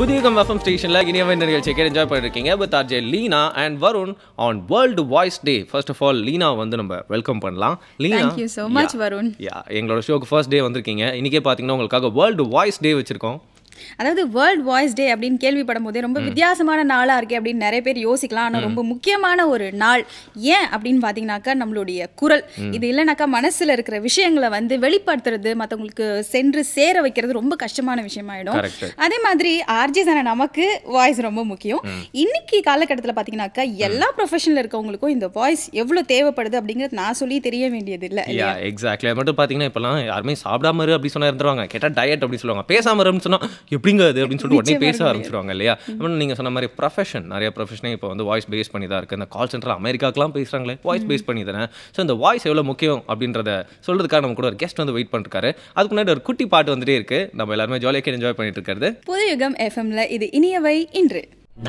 புதிய come FM ஸ்டேஷனில் இனியவை நிகழ்ச்சியை கேட்டு என்ஜாய் பண்ணிருக்கீங்க with RJ Leena and Varun on world voice day first of all Leena வந்து நம்ம வெல்கம் பண்ணலாம் Leena Thank you so much, Varun. யா எங்களோட ஷோக்கு ஃபர்ஸ்ட் டே வந்திருக்கீங்க இன்னைக்கே பார்த்தீங்கன்னா உங்களுக்காக வேர்ல்டு வாய்ஸ் டே வச்சிருக்கோம் அதாவது வேர்ல்ட் வாய்ஸ் டே அப்படின்னு கேள்விப்படும் போதே ரொம்ப வித்தியாசமான நாளா இருக்கே அப்படின்னு நிறைய பேர் யோசிக்கலாம் ஆனா ரொம்ப முக்கியமான ஒரு நாள் ஏன் அப்படின்னு பாத்தீங்கன்னாக்கா நம்மளுடைய குரல் இது இல்லைனாக்கா மனசுல இருக்கிற விஷயங்களை வந்து வெளிப்படுத்துறது மத்தவங்களுக்கு சென்று சேர வைக்கிறது ரொம்ப கஷ்டமான விஷயமாயிடும் Correct. அதே மாதிரி ஆர்ஜி தானே நமக்கு வாய்ஸ் ரொம்ப முக்கியம் இன்னைக்கு காலகட்டத்தில் பார்த்தீங்கன்னாக்கா எல்லா ப்ரொஃபஷனில் இருக்கவங்களுக்கும் இந்த வாய்ஸ் எவ்வளவு தேவைப்படுது அப்படிங்கிறது நான் சொல்லி தெரிய வேண்டியது இல்லை யா எக்ஸாக்ட்லி அது மட்டும் பார்த்தீங்கன்னா இப்போலாம் யாருமே சாப்பிடாம இரு அப்படி சொன்னா இருந்துருவாங்க கேட்டால் டயட் அப்படின்னு சொல்லுவாங்க பேசாம இருன்னு சொன்னா எப்படிங்க அது அப்படின்னு சொல்லிட்டு உடனே பேச ஆரம்பிச்சிருவாங்க இல்லையா அப்புறம் நீங்கள் சொன்ன மாதிரி ப்ரொஃபஷன் நிறைய ப்ரொஃபஷனே இப்போ வந்து வாய்ஸ் பேஸ் பண்ணி தான் இருக்குது இந்த கால் சென்டர் அமெரிக்காக்கெலாம் பேசுகிறாங்களே வாய்ஸ் பேஸ் பண்ணி தானே ஸோ இந்த வாய்ஸ் எவ்வளோ முக்கியம் அப்படின்றத சொல்றதுக்காக நம்ம கூட ஒரு கெஸ்ட் வந்து வெயிட் பண்ணிருக்காரு அதுக்கு முன்னாடி ஒரு குட்டி பாட்டு வந்துட்டே இருக்கு நம்ம எல்லாருமே ஜாலியாக என்ஜாய் பண்ணிட்டு இருக்கிறது புது யுகம் எஃப்எம்ல இது இனியவை இன்று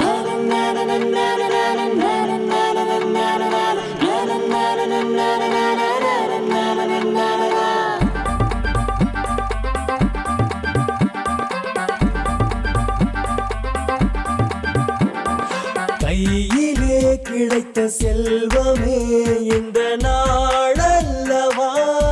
கையிலே கிடைத்த செல்வமே இந்த நாளல்லவா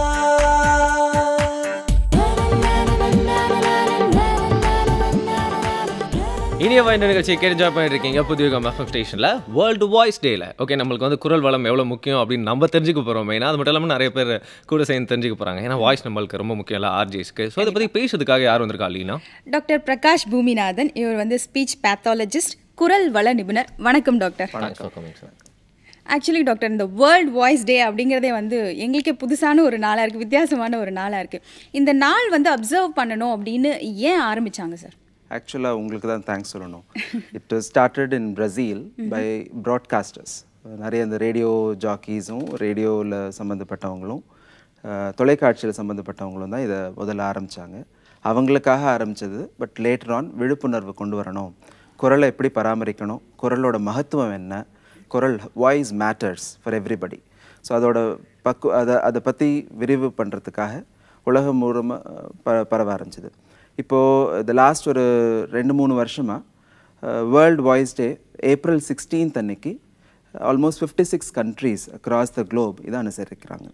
இனிய வாய்ந்த நிகழ்ச்சியை கேட்டு என்ஜாய் பண்ணிட்டு இருக்கீங்க புதிய எஃப்எம் ஸ்டேஷனில் வேர்ல்டு வாய்ஸ் டேல ஓகே நம்மளுக்கு வந்து குரல் வளம் எவ்வளோ முக்கியம் அப்படின்னு நம்ம தெரிஞ்சுக்க போகிறோம் மெயினாக அது மட்டும் இல்லாமல் நிறைய பேர் கூட சேர்ந்து தெரிஞ்சுக்க போகிறாங்க ஏன்னா வாய்ஸ் நம்மளுக்கு ரொம்ப முக்கியம் இல்லை ஆர்ஜிஸ்க்கு ஸோ அதை பற்றி பேசுறதுக்காக யார் வந்திருக்கா லீனா டாக்டர் பிரகாஷ் பூமிநாதன் இவர் வந்து ஸ்பீச் பேத்தாலஜிஸ்ட் குரல் வள நிபுணர் வணக்கம் டாக்டர் ஆக்சுவலி டாக்டர் இந்த வேர்ல்ட் வாய்ஸ் டே அப்படிங்கிறதே வந்து எங்களுக்கே புதுசான ஒரு நாளாக இருக்குது வித்தியாசமான ஒரு நாளாக இருக்குது இந்த நாள் வந்து அப்சர்வ் பண்ணணும் அப்படின்னு ஏன் ஆரம்பிச்சாங்க சார் ஆக்சுவலாக உங்களுக்கு தான் தேங்க்ஸ் சொல்லணும் it started in Brazil by broadcasters நிறைய இந்த ரேடியோ ஜாக்கீஸும் ரேடியோவில் சம்மந்தப்பட்டவங்களும் அஹ், தொலைக்காட்சியில் சம்மந்தப்பட்டவங்களும் தான் இதை முதல்ல ஆரம்பித்தாங்க அவங்களுக்காக ஆரம்பித்தது பட் லேட்டர் ஆன் விழிப்புணர்வு கொண்டு வரணும் குரலை எப்படி பராமரிக்கணும் குரலோட மகத்துவம் என்ன குரல் voice matters for everybody so அதோட பக்கு அதை அதை பற்றி விரிவு பண்ணுறதுக்காக உலகம் முழும ப பரவ ஆரம்பிச்சது இப்போது இந்த லாஸ்ட் ஒரு ரெண்டு மூணு வருஷமாக world voice day April sixteenth அன்னைக்கு almost fifty six countries across the globe இதை அனுசரிக்கிறாங்க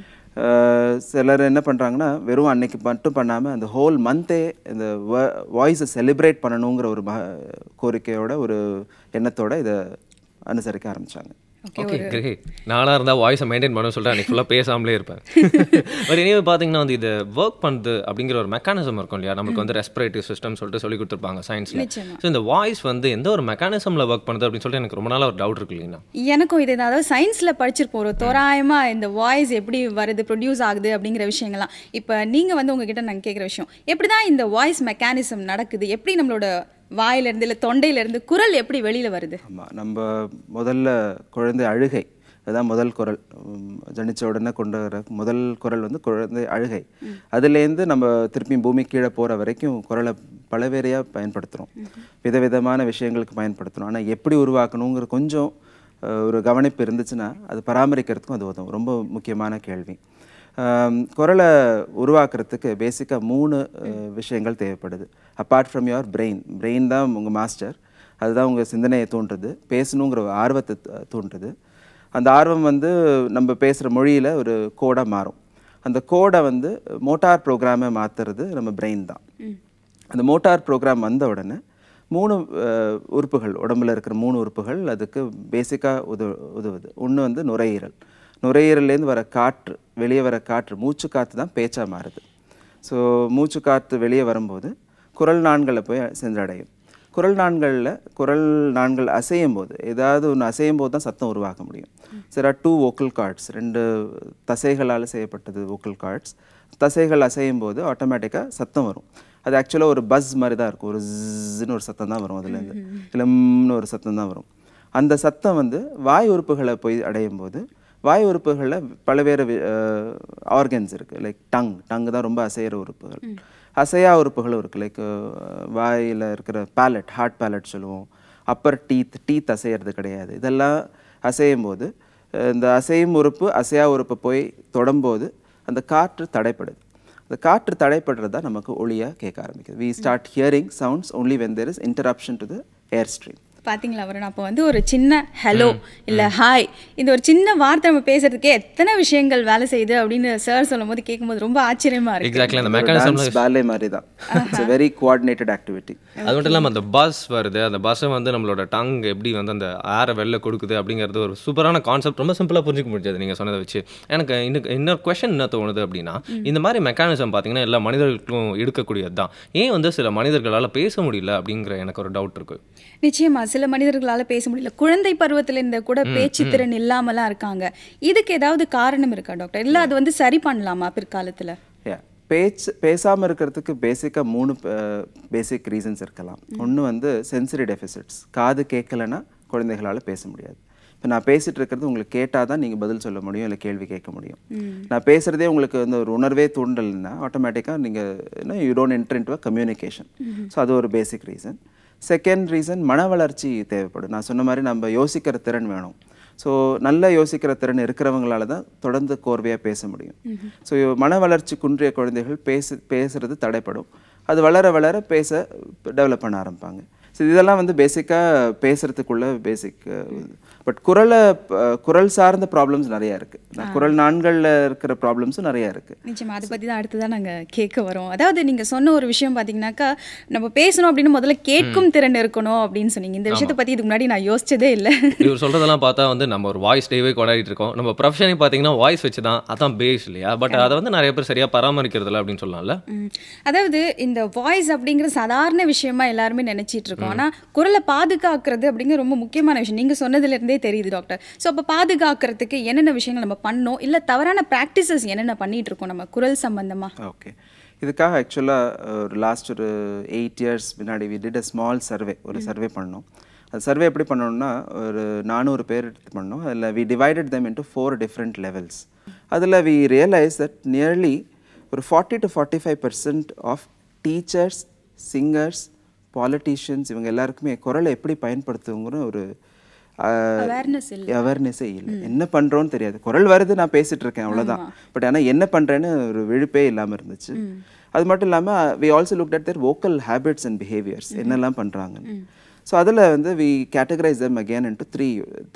அஹ், சிலர் என்ன பண்ணுறாங்கன்னா வெறும் அன்னைக்கு மட்டும் பண்ணாமல் அந்த ஹோல் மந்தே இந்த வாய்ஸை செலிப்ரேட் பண்ணணுங்கிற ஒரு ம கோரிக்கையோட ஒரு எண்ணத்தோட இதை அனுசரிக்க ஆரம்பித்தாங்க ஓகே கிரேட் நானாக இருந்தால் வாய்ஸை மெயின்டைன் பண்ண சொல்லிட்டு அன்றைக்கி ஃபுல்லாக பேசாமலே இருப்பேன் பட் இனிமே பார்த்தீங்கன்னா வந்து இது ஒர்க் பண்ணுது அப்படிங்கிற ஒரு மெக்கானிசம் இருக்கும் இல்லையா நமக்கு வந்து ரெஸ்பிரேட்டிவ் சிஸ்டம் சொல்லிட்டு சொல்லி கொடுத்துருப்பாங்க சயின்ஸில் நிச்சயமா. ஸோ இந்த வாய்ஸ் வந்து எந்த ஒரு மெக்கானிசமில் ஒர்க் பண்ணுது அப்படின்னு சொல்லிட்டு எனக்கு ரொம்ப நாளாக ஒரு டவுட் இருக்கு இல்லைங்களா எனக்கும் இது அதாவது சயின்ஸில் படிச்சிருப்போம் ஒரு தோராயமாக இந்த வாய்ஸ் எப்படி வருது ப்ரொடியூஸ் ஆகுது அப்படிங்கிற விஷயங்கள்லாம் இப்போ நீங்கள் வந்து உங்ககிட்ட நாங்கள் கேட்குற விஷயம் எப்படி தான் இந்த வாய்ஸ் மெக்கானிசம் நடக்குது எப்படி நம்மளோட வாயிலிருந்து இல்லை தொண்டையிலேருந்து குரல் எப்படி வெளியில் வருது ஆமாம் நம்ம முதல்ல குழந்தை அழுகை அதுதான் முதல் குரல் உம், ஜனிச்ச உடனே கொண்டு வர முதல் குரல் வந்து குழந்தை அழுகை அதுலேருந்து நம்ம திருப்பியும் பூமி கீழே போகிற வரைக்கும் குரலை பலவேறையாக பயன்படுத்துகிறோம் விதவிதமான விஷயங்களுக்கு பயன்படுத்துகிறோம் ஆனால் எப்படி உருவாக்கணுங்கிற கொஞ்சம் அஹ், ஒரு கவனிப்பு இருந்துச்சுன்னா அது பராமரிக்கிறதுக்கும் அது உதவும் ரொம்ப முக்கியமான கேள்வி ஆம், குரலை உருவாக்குறதுக்கு பேசிக்காக மூணு அஹ், விஷயங்கள் தேவைப்படுது apart from your brain brain தான் உங்கள் மாஸ்டர் அதுதான் உங்கள் சிந்தனையை தூண்டுறது பேசணுங்கிற ஒரு ஆர்வத்தை து- தூண்டுறது அந்த ஆர்வம் வந்து நம்ம பேசுகிற மொழியில் ஒரு கோடாக மாறும் அந்த கோடை வந்து மோட்டார் ப்ரோக்ராமை மாற்றுறது நம்ம பிரெயின் தான் அந்த மோட்டார் ப்ரோக்ராம் வந்த உடனே மூணு அஹ், உறுப்புகள் உடம்புல இருக்கிற மூணு உறுப்புகள் அதுக்கு பேசிக்காக உத உதவுது ஒன்று வந்து நுரையீரல் நுரையீரல்லேருந்து வர காற்று வெளியே வர காற்று மூச்சு காற்று தான் பேச்சாக மாறுது ஸோ மூச்சு காற்று வெளியே வரும்போது குரல் நாண்களை போய் சென்றடையும் குரல் நாண்களில் குரல் நாண்கள் அசையும் போது ஏதாவது ஒன்று அசையும் போது தான் சத்தம் உருவாக்க முடியும் சரி டூ வோக்கல் கார்ட்ஸ் ரெண்டு தசைகளால் செய்யப்பட்டது வோக்கல் கார்ட்ஸ் தசைகள் அசையும் போது ஆட்டோமேட்டிக்காக சத்தம் வரும் அது ஆக்சுவலாக ஒரு பஸ் மாதிரி தான் இருக்கும் ஒரு ஜின்னு ஒரு சத்தம் தான் வரும் அதுலேருந்து இளம்னு ஒரு சத்தம் தான் வரும் அந்த சத்தம் வந்து வாய் உறுப்புகளை போய் அடையும் போது வாய் உறுப்புகளில் பல்வேறு ஆர்கன்ஸ் இருக்குது லைக் டங் டங் தான் ரொம்ப அசைகிற உறுப்புகள் அசையா உறுப்புகளும் இருக்குது லைக் வாயில் இருக்கிற பேலட் ஹார்ட் பேலட் சொல்லுவோம் அப்பர் டீத் டீத் அசையிறது கிடையாது இதெல்லாம் அசையும் போது அஹ், இந்த அசையும் உறுப்பு அசையா உறுப்பு போய் தொடும்போது அந்த காற்று தடைப்படுது அந்த காற்று தடைப்படுறது தான் நமக்கு ஒளியாக கேட்க ஆரம்பிக்குது we start hearing sounds only when there is interruption to the air stream பாத்தீங்களா வருண் அப்போ வந்து ஒரு சின்ன ஹலோ இல்ல ஹாய் இந்த ஒரு சின்ன வார்த்தை நம்ம பேசுறதுக்கே எத்தனை விஷயங்கள் வேலை செய்யுது அப்படின்னு சார் சொல்லும் போது கேட்கும்போது ரொம்ப ஆச்சரியமா இருக்கு எக்ஸாக்ட்லி அந்த ஒரு மெக்கானிசம் dance ballet மாதிரி தான் இட்ஸ் வெரி கோஆர்டினேட்டட் ஆக்டிவிட்டி அது மட்டும் இல்லாமல் அந்த பஸ் வருது அந்த பஸ்ஸை வந்து நம்மளோட டங் எப்படி வந்து அந்த ஏரை வெளில கொடுக்குது அப்படிங்கிறது ஒரு சூப்பரான கான்செப்ட் ரொம்ப சிம்பிளாக புரிஞ்சுக்க முடிஞ்சது நீங்கள் சொன்னதை வச்சு எனக்கு இன்னும் இன்னொரு கொஷன் என்ன தோணுது அப்படின்னா இந்த மாதிரி மெக்கானிசம் பார்த்தீங்கன்னா எல்லா மனிதர்களுக்கும் எடுக்கக்கூடியது தான் ஏன் வந்து சில மனிதர்களால் பேச முடியல அப்படிங்கிற எனக்கு ஒரு டவுட் இருக்கு நிச்சயமா சில மனிதர்களால பேச முடியல குழந்தை பருவத்துல இருந்த கூட பேச்சு திறன் இல்லாமலாம் இருக்காங்க இதுக்கு ஏதாவது காரணம் இருக்கா டாக்டர் இல்ல அது வந்து சரி பண்ணலாமா பிற்காலத்துல Yeah. பேச்சு பேசாமல் இருக்கிறதுக்கு பேசிக்காக மூணு பேசிக் ரீசன்ஸ் இருக்கலாம் ஒன்று வந்து சென்சரி டெஃபிசிட்ஸ் காது கேட்கலன்னா குழந்தைகளால் பேச முடியாது இப்போ நான் பேசிட்டு இருக்கிறது உங்களுக்கு கேட்டால் தான் நீங்கள் பதில் சொல்ல முடியும் இல்லை கேள்வி கேட்க முடியும் நான் பேசுகிறதே உங்களுக்கு வந்து ஒரு உணர்வே தூண்டல்னா ஆட்டோமேட்டிக்காக நீங்கள் you don't enter into a communication so அது ஒரு பேசிக் ரீசன் செகண்ட் ரீசன் மன வளர்ச்சி தேவைப்படும் நான் சொன்ன மாதிரி நம்ம யோசிக்கிற திறன் வேணும் ஸோ நல்ல யோசிக்கிற திறன் இருக்கிறவங்களால தான் தொடர்ந்து கோர்வையாக பேச முடியும் ஸோ மன வளர்ச்சி குன்றிய குழந்தைகள் பேசு பேசுறது தடைப்படும் அது வளர வளர பேச டெவலப் பண்ண ஆரம்பிப்பாங்க ஸோ இதெல்லாம் வந்து பேசிக்காக பேசுறதுக்குள்ள பேசிக் பட் குரலை அஹ், குரல் சார்ந்த ப்ராப்ளம்ஸ் நிறையா இருக்குது குரல் நான்களில் இருக்கிற ப்ராப்ளம்ஸும் நிறையா இருக்குது நிச்சயமா அதை பத்தி தான் அடுத்ததான் நாங்க கேட்க வரோம் அதாவது நீங்க சொன்ன ஒரு விஷயம் பாத்தீங்கன்னாக்கா நம்ம பேசணும் அப்படின்னு முதல்ல கேட்கும் திறன் இருக்கணும் அப்படின்னு சொன்னீங்க இந்த விஷயத்தை பத்தி இதுக்கு முன்னாடி நான் யோசிச்சதே இல்லை இவர் சொல்கிறதெல்லாம் பார்த்தா வந்து நம்ம ஒரு வாய்ஸ் டேவே கொண்டாடிட்டு இருக்கோம் நம்ம ப்ரொஃபஷனே பார்த்தீங்கன்னா வாய்ஸ் வச்சு தான் அதான் பேஸ் இல்லையா பட் அதை வந்து நிறைய பேர் சரியாக பராமரிக்கிறதில்ல அப்படின்னு சொல்லலாம்ல ம். அதாவது இந்த வாய்ஸ் அப்படிங்கிறது சாதாரண விஷயமா எல்லாருமே நினைச்சிட்டு இருக்கோம் ஆனா குரலை பாதுகாக்கிறது அப்படிங்கிற ரொம்ப முக்கியமான விஷயம் நீங்க சொன்னதுல இருந்தே தெரியுது டாக்டர் ஸோ அப்போ பாதுகாக்கிறதுக்கு என்னென்ன விஷயங்கள் நம்ம பண்ணோம் இல்ல தவறான ப்ராக்டிசஸ் என்னென்ன பண்ணிட்டு இருக்கோம் நம்ம குரல் சம்பந்தமா ஓகே இதுக்காக ஆக்சுவலாக ஒரு லாஸ்ட் ஒரு எயிட் இயர்ஸ் முன்னாடி we did a small survey ஒரு சர்வே பண்ணோம் அந்த சர்வே எப்படி பண்ணோம்னா ஒரு நானூறு பேர் எடுத்து பண்ணோம் அதில் we divided them into four different levels அதில் வி ரியலைஸ் தட் நியர்லி ஒரு forty to forty five percent of teachers singers politicians இவங்க எல்லாருக்குமே குரலை எப்படி பயன்படுத்துங்கிற ஒரு Awareness இல்ல. அவேர்னஸே இல்லை என்ன பண்ணுறோன்னு தெரியாது குரல் வருது நான் பேசிட்டு இருக்கேன் அவ்வளவுதான் பட் ஆனால் என்ன பண்ணுறேன்னு ஒரு விழிப்பே இல்லாமல் இருந்துச்சு அது மட்டும் இல்லாமல் we also look at their vocal habits and behaviours என்னெல்லாம் பண்ணுறாங்கன்னு ஸோ அதில் வந்து we categorise them again into three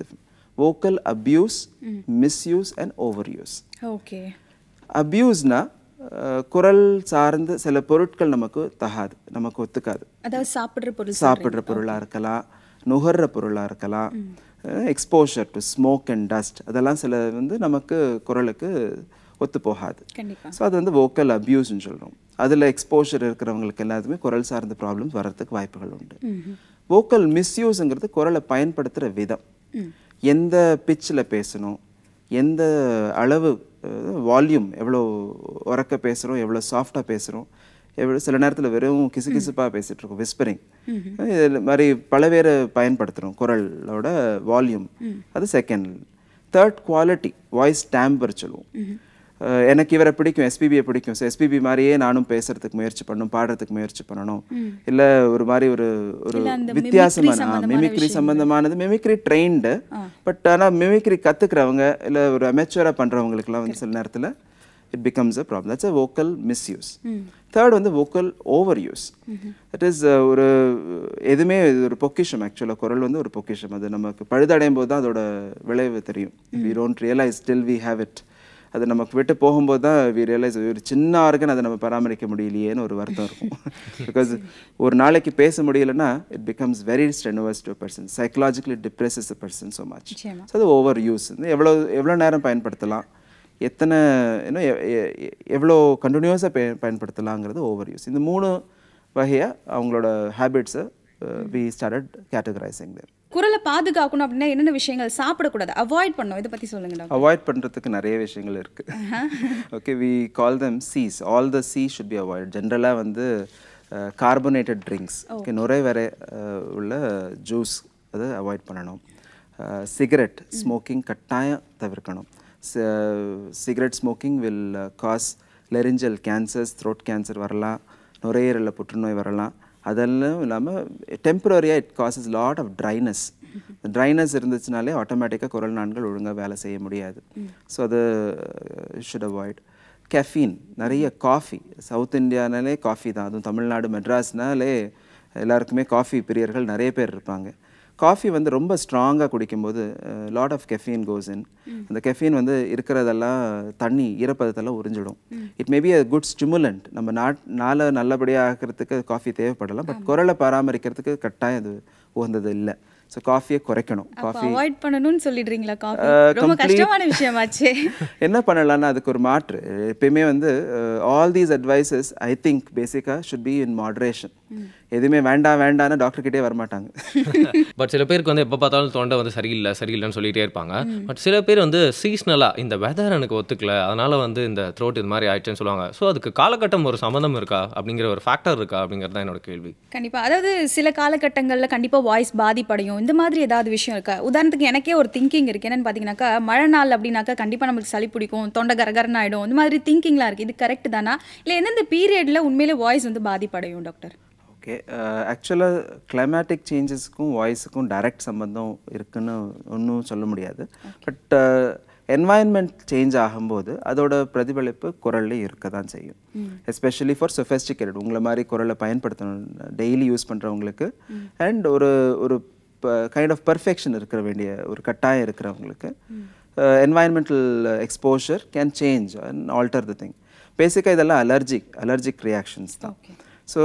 vocal abuse misuse and over use okay அப்யூஸ்னா குரல் சார்ந்து சில பொருட்கள் நமக்கு தகாது நமக்கு ஒத்துக்காது அதாவது சாப்பிடுற பொருள் சாப்பிட்ற பொருளாக இருக்கலாம் நுகர்ற பொருளாக இருக்கலாம் exposure to smoke and dust அதெல்லாம் சில வந்து நமக்கு குரலுக்கு ஒத்து போகாது கண்டிப்பா ஸோ அது வந்து வோக்கல் அப்யூஸ்னு சொல்கிறோம் அதில் எக்ஸ்போஷர் இருக்கிறவங்களுக்கு எல்லாத்துக்குமே குரல் சார்ந்த ப்ராப்ளம்ஸ் வர்றதுக்கு வாய்ப்புகள் உண்டு வோக்கல் மிஸ்யூஸுங்கிறது குரலை பயன்படுத்துகிற விதம் எந்த பிச்சில் பேசணும் எந்த அளவு வால்யூம் எவ்வளோ உறக்க பேசுகிறோம் எவ்வளோ சாஃப்டாக பேசுகிறோம் எவ்வளோ சில நேரத்தில் வெறும் கிசுகிசுப்பாக பேசிகிட்டு இருக்கோம் விஸ்பரிங் இது மாதிரி பல பேர் பயன்படுத்துகிறோம் குரலோட வால்யூம் அது second third quality voice timbre சொல்லுவோம் அஹ் எனக்கு இவரை பிடிக்கும் எஸ்பிபியை பிடிக்கும் ஸோ எஸ்பிபி மாதிரியே நானும் பேசுறதுக்கு முயற்சி பண்ணணும் பாடுறதுக்கு முயற்சி பண்ணணும் இல்ல ஒரு மாதிரி ஒரு ஒரு இல்ல அந்த வித்தியாசமான sambandhamana மிமிக்ரி சம்பந்தமானது மிமிக்ரி ட்ரெயின்டு பட் ஆனா மிமிக்ரி கத்துக்கிறவங்க இல்ல ஒரு அமெச்சுவரா பண்றவங்களுக்குலாம் வந்து சில நேரத்துல it becomes a problem that's a vocal misuse third வந்து vocal over use that is ஒரு எதுவுமே இது ஒரு பொக்கிஷம் ஆக்சுவலாக குரல் வந்து ஒரு பொக்கிஷம் அது நமக்கு பழுதடையும் போது தான் அதோட விளைவு தெரியும் we don't realise till we have it அது நமக்கு விட்டு போகும்போது தான் வி ரியலைஸ் ஒரு சின்ன ஆர்கன் அதை நம்ம பராமரிக்க முடியலையேன்னு ஒரு வருத்தம் இருக்கும் பிகாஸ் ஒரு நாளைக்கு பேச முடியலன்னா it becomes very strenuous to person psychologically depresses a person so much நிச்சயமா. ஸோ அது ஓவர் யூஸ் எவ்வளோ எவ்வளோ நேரம் பயன்படுத்தலாம் எத்தனை இன்னும் எ- எ- எ- எவ்வளோ கண்டினியூஸாக பய பயன்படுத்தலாங்கிறது ஓவர் யூஸ் இந்த மூணு வகையாக அவங்களோட ஹேபிட்ஸை வி ஸ்டார்டட் கேட்டகரைசிங் தேம் குரலை பாதுகாக்கணும் அப்படின்னா என்னென்ன விஷயங்கள் சாப்பிடக்கூடாது அவாய்ட் பண்ணணும் இதை பத்தி சொல்லுங்க டாக்டர் அவாய்ட் பண்ணுறதுக்கு நிறைய விஷயங்கள் இருக்கு okay we call them these all these should be avoid ஜென்ரலாக வந்து கார்பனேட்டட் ட்ரிங்க்ஸ் ஓகே நுரை வரை அஹ், உள்ள ஜூஸ் அதை அவாய்ட் பண்ணணும் சிகரெட் ஸ்மோக்கிங் கட்டாயம் தவிர்க்கணும் cigarette smoking will cause laryngeal cancers throat cancer வரலாம் நுரையீரலில் புற்றுநோய் வரலாம் அதெல்லாம் இல்லாமல் டெம்பரரியாக it causes lot of dryness dryness இருந்துச்சுனாலே ஆட்டோமேட்டிக்காக குரல் நான்கள் ஒழுங்காக வேலை செய்ய முடியாது ஸோ அது ஷுட் அவாய்ட் கெஃபீன் நிறைய காஃபி சவுத் இந்தியானாலே காஃபி தான் அதுவும் தமிழ்நாடு மெட்ராஸ்னாலே எல்லாருக்குமே காஃபி பிரியர்கள் நிறைய பேர் இருப்பாங்க காஃபி வந்து ரொம்ப ஸ்ட்ராங்காக குடிக்கும்போது lot of caffeine goes in அந்த கெஃபீன் வந்து இருக்கிறதெல்லாம் தண்ணி ஈரப்பதத்தெல்லாம் உறிஞ்சிடும் it may be a good stimulant நம்ம நாட் நாளை நல்லபடியாக ஆக்கிறதுக்கு காஃபி தேவைப்படலாம் பட் குரலை பராமரிக்கிறதுக்கு கட்டாயம் அது உகந்தது இல்லை ஸோ காஃபியை குறைக்கணும் அப்ப காஃபி அவாய்ட் பண்ணணும்னு சொல்லிடுறீங்களா காஃபி Uh, ரொம்ப complete- கஷ்டமான விஷயமாச்சே என்ன பண்ணலாம்னா அதுக்கு ஒரு மாற்று எப்பயுமே வந்து all these advices I think பேசிக்காக ஷுட் பி இன் மாட்ரேஷன் எதுவுமே வேண்டாம் வேண்டாம்னு டாக்டர் கிட்டே வரமாட்டாங்க பட் சில பேருக்கு வந்து எப்போ பார்த்தாலும் தொண்டை வந்து சரியில்லை சரியில்லைன்னு சொல்லிட்டே இருப்பாங்க பட் சில பேர் வந்து சீஸ்னலாக இந்த வெதர் எனக்கு ஒத்துக்கல அதனால வந்து இந்த த்ரோட் இது மாதிரி ஆயிடுச்சுன்னு சொல்லுவாங்க ஸோ அதுக்கு காலகட்டம் ஒரு சம்மந்தம் இருக்கா அப்படிங்கிற ஒரு ஃபேக்டர் இருக்கா அப்படிங்கிறது தான் என்னோட கேள்வி கண்டிப்பா அதாவது சில காலகட்டங்கள்ல கண்டிப்பா வாய்ஸ் பாதிப்படையும் இந்த மாதிரி ஏதாவது விஷயம் இருக்கா உதாரணத்துக்கு எனக்கே ஒரு திங்கிங் இருக்கு என்னன்னு பாத்தீங்கன்னாக்கா மழை நாள் அப்படின்னாக்கா கண்டிப்பா நம்மளுக்கு சளி பிடிக்கும் தொண்டை கரகரன்னு ஆயிடும் இந்த மாதிரி திங்கிங்லாம் இருக்கு இது கரெக்ட் தானா இல்ல எந்தெந்த பீரியட்ல உண்மையிலே வாய்ஸ் வந்து பாதிப்படையும் டாக்டர் ஓகே ஆக்சுவலாக கிளைமேட்டிக் சேஞ்சஸ்க்கும் வாய்ஸுக்கும் டைரக்ட் சம்பந்தம் இருக்குன்னு ஒன்றும் சொல்ல முடியாது பட் என்வாயன்மெண்ட் சேஞ்ச் ஆகும்போது அதோட பிரதிபலிப்பு குரல்ல இருக்க தான் செய்யும் எஸ்பெஷலி ஃபார் சொஃபெஸ்டிகேட்டட் உங்களை மாதிரி குரலை பயன்படுத்தணும் டெய்லி யூஸ் பண்ணுறவங்களுக்கு அண்ட் ஒரு ஒரு கைண்ட் ஆஃப் பர்ஃபெக்ஷன் இருக்கிற வேண்டிய ஒரு கட்டாயம் இருக்கிறவங்களுக்கு environmental exposure can change and alter the thing பேசிக்காக இதெல்லாம் அலர்ஜிக் அலர்ஜிக் ரியாக்ஷன்ஸ் தான் ஸோ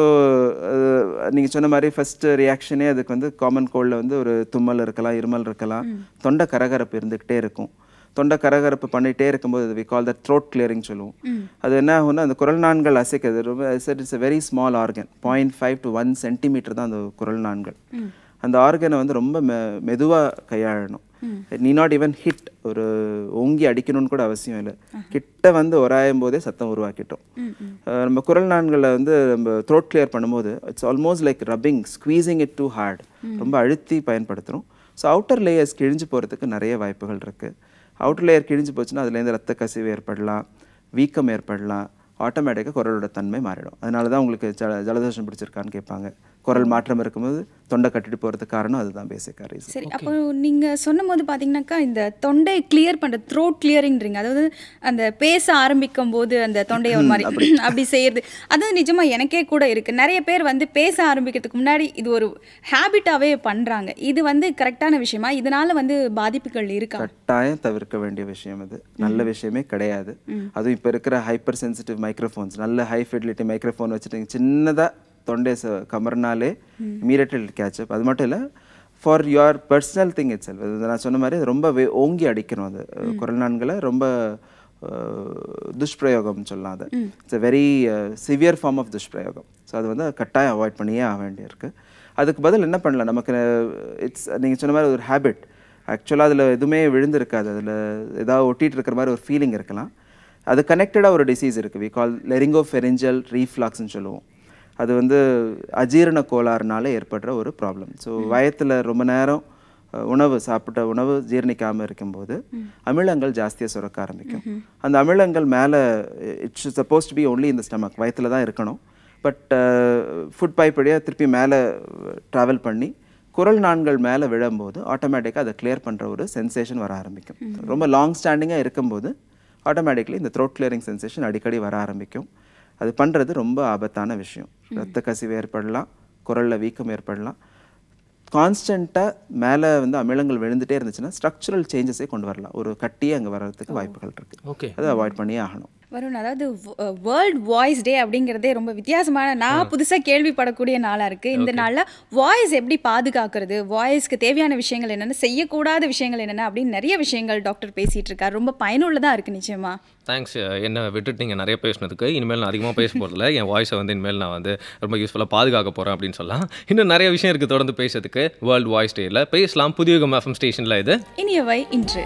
நீங்கள் சொன்ன மாதிரி ஃபர்ஸ்ட் ரியாக்ஷனே அதுக்கு வந்து காமன் கோல்டில் வந்து ஒரு தும்மல் இருக்கலாம் இருமல் இருக்கலாம் தொண்டை கரகரப்பு இருந்துக்கிட்டே இருக்கும் தொண்டை கரகரப்பு பண்ணிகிட்டே இருக்கும்போது we call the throat clearing சொல்லுவோம் அது என்ன ஆகும்னா அந்த குரல் நான்கள் அசைக்கிறது ரொம்ப it's a very small organ point five to one centimetre தான் அந்த குரல் நான்கள் அந்த ஆர்கனை வந்து ரொம்ப மெ மெதுவாக கையாளணும் நீ நாட் ஈவன் ஹிட் ஒரு ஓங்கி அடிக்கணும்னு கூட அவசியம் இல்லை கிட்ட வந்து ஒராயும் போதே சத்தம் உருவாக்கிட்டோம் அஹ் நம்ம குரல் நான்களை வந்து நம்ம த்ரோட் கிளியர் பண்ணும்போது it's almost like rubbing squeezing it too hard ரொம்ப அழுத்தி பயன்படுத்துகிறோம் ஸோ அவுட்டர் லேயர்ஸ் கிழிஞ்சு போகிறதுக்கு நிறைய வாய்ப்புகள் இருக்குது அவுட்டர் லேயர் கிழிஞ்சு போச்சுன்னா அதுலேருந்து ரத்த கசிவு ஏற்படலாம் வீக்கம் ஏற்படலாம் ஆட்டோமேட்டிக்காக குரலோட தன்மை மாறிடும் அதனால தான் உங்களுக்கு ஜல ஜலதோஷம் பிடிச்சிருக்கான்னு கேட்பாங்க குரல் மாற்றம் இருக்கும்போது தொண்டை கட்டிட்டு போகிறதுக்கு காரணம் அதுதான் பேசிக்காக ரீசன் சரி அப்போ நீங்க சொன்னும் போது பாத்தீங்கன்னாக்கா இந்த தொண்டை கிளியர் பண்ற த்ரோட் கிளியரிங்றீங்க அதாவது அந்த பேச ஆரம்பிக்கும் போது அந்த தொண்டையை ஒரு மாதிரி அப்படி செய்யறது அது நிஜமா எனக்கே கூட இருக்கு நிறைய பேர் வந்து பேச ஆரம்பிக்கிறதுக்கு முன்னாடி இது ஒரு ஹேபிட்டாவே பண்றாங்க இது வந்து கரெக்டான விஷயமா இதனால வந்து பாதிப்புகள் இருக்கா கட்டாயம் தவிர்க்க வேண்டிய விஷயம் இது நல்ல விஷயமே கிடையாது அதுவும் இப்போ இருக்கிற ஹைப்பர் சென்சிட்டிவ் மைக்ரோஃபோன்ஸ் நல்ல ஹை ஃபெசிலிட்டி மைக்ரோஃபோன் வச்சுட்டு சின்னதாக தொண்டை ச கமர்னாலே இமீடியட்லி கேட்சப் அது மட்டும் இல்லை for your personal thing itself நான் சொன்ன மாதிரி அது ரொம்ப வே- ஓங்கி அடிக்கணும் அது குரல் நான்களை ரொம்ப அஹ், துஷ்பிரயோகம் சொல்லலாம் அது it's a very severe form of துஷ்பிரயோகம் ஸோ அது வந்து கட்டாயம் அவாய்ட் பண்ணியே ஆக வேண்டியிருக்கு அதுக்கு பதில் என்ன பண்ணலாம் நமக்கு இட்ஸ் நீங்கள் சொன்ன மாதிரி ஒரு ஹேபிட் ஆக்சுவலாக அதில் எதுவுமே விழுந்திருக்காது அதில் ஏதாவது ஒட்டிட்டு இருக்கிற மாதிரி ஒரு ஃபீலிங் இருக்கலாம் அது கனெக்டடாக ஒரு டிசீஸ் இருக்குது வி கால் லெரிங்கோ ஃபெரிஞ்சல் ரீஃப்ளாக்ஸ்னு சொல்லுவோம் அது வந்து அஜீரண கோளாறுனால ஏற்படுற ஒரு ப்ராப்ளம் ஸோ வயத்தில் ரொம்ப நேரம் அஹ், உணவு சாப்பிட்ட உணவு ஜீரணிக்காமல் இருக்கும்போது அமிலங்கள் ஜாஸ்தியாக சுரக்க ஆரம்பிக்கும் அந்த அமிலங்கள் மேலே it's suppose to be only இந்த ஸ்டமக் வயத்தில் தான் இருக்கணும் பட் ஃபுட் பைப் வழியாக திருப்பி மேலே ட்ராவல் பண்ணி குரல் நாண்கள் மேலே விழும்போது ஆட்டோமேட்டிக்காக அதை கிளியர் பண்ணுற ஒரு சென்சேஷன் வர ஆரம்பிக்கும் ரொம்ப லாங் ஸ்டாண்டிங்காக இருக்கும்போது ஆட்டோமேட்டிக்லி இந்த த்ரோட் கிளியரிங் சென்சேஷன் அடிக்கடி வர ஆரம்பிக்கும் அது பண்ணுறது ரொம்ப ஆபத்தான விஷயம் ரத்த கசிவு ஏற்படலாம் குரலில் வீக்கம் ஏற்படலாம் கான்ஸ்டண்ட்டாக மேலே வந்து அமிலங்கள் விழுந்துட்டே இருந்துச்சுன்னா ஸ்ட்ரக்சரல் சேஞ்சஸே கொண்டு வரலாம் ஒரு கட்டியே அங்கே வர்றதுக்கு வாய்ப்புகள் இருக்குது ஓகே அதை அவாய்ட் பண்ணியே ஆகணும் வருண் அதாவது வேர்ல்ட் வாய்ஸ் டே அப்படிங்கிறதே ரொம்ப வித்தியாசமான நான் புதுசாக கேள்விப்படக்கூடிய நாளாக இருக்குது இந்த நாளில் வாய்ஸ் எப்படி பாதுகாக்கிறது வாய்ஸ்க்கு தேவையான விஷயங்கள் என்னென்ன செய்யக்கூடாத விஷயங்கள் என்னென்ன அப்படின்னு நிறைய விஷயங்கள் டாக்டர் பேசிகிட்டு இருக்காரு ரொம்ப பயனுள்ளதாக இருக்குது நிச்சயமா தேங்க்ஸ் என்னை விட்டுட்டு நீங்கள் நிறைய பேசினதுக்கு இனிமேல் நான் அதிகமாக பேச போகிறதில்ல என் வாய்ஸை வந்து இனிமேல் நான் வந்து ரொம்ப யூஸ்ஃபுல்லாக பாதுகாக்க போகிறேன் அப்படின்னு சொல்லலாம் இன்னும் நிறைய விஷயம் இருக்குது தொடர்ந்து பேசுறதுக்கு வேர்ல்டு வாய்ஸ் டேயில் பேசலாம் புதிய யுகம் எஃப்எம் ஸ்டேஷனில் இது இனியவை இன்று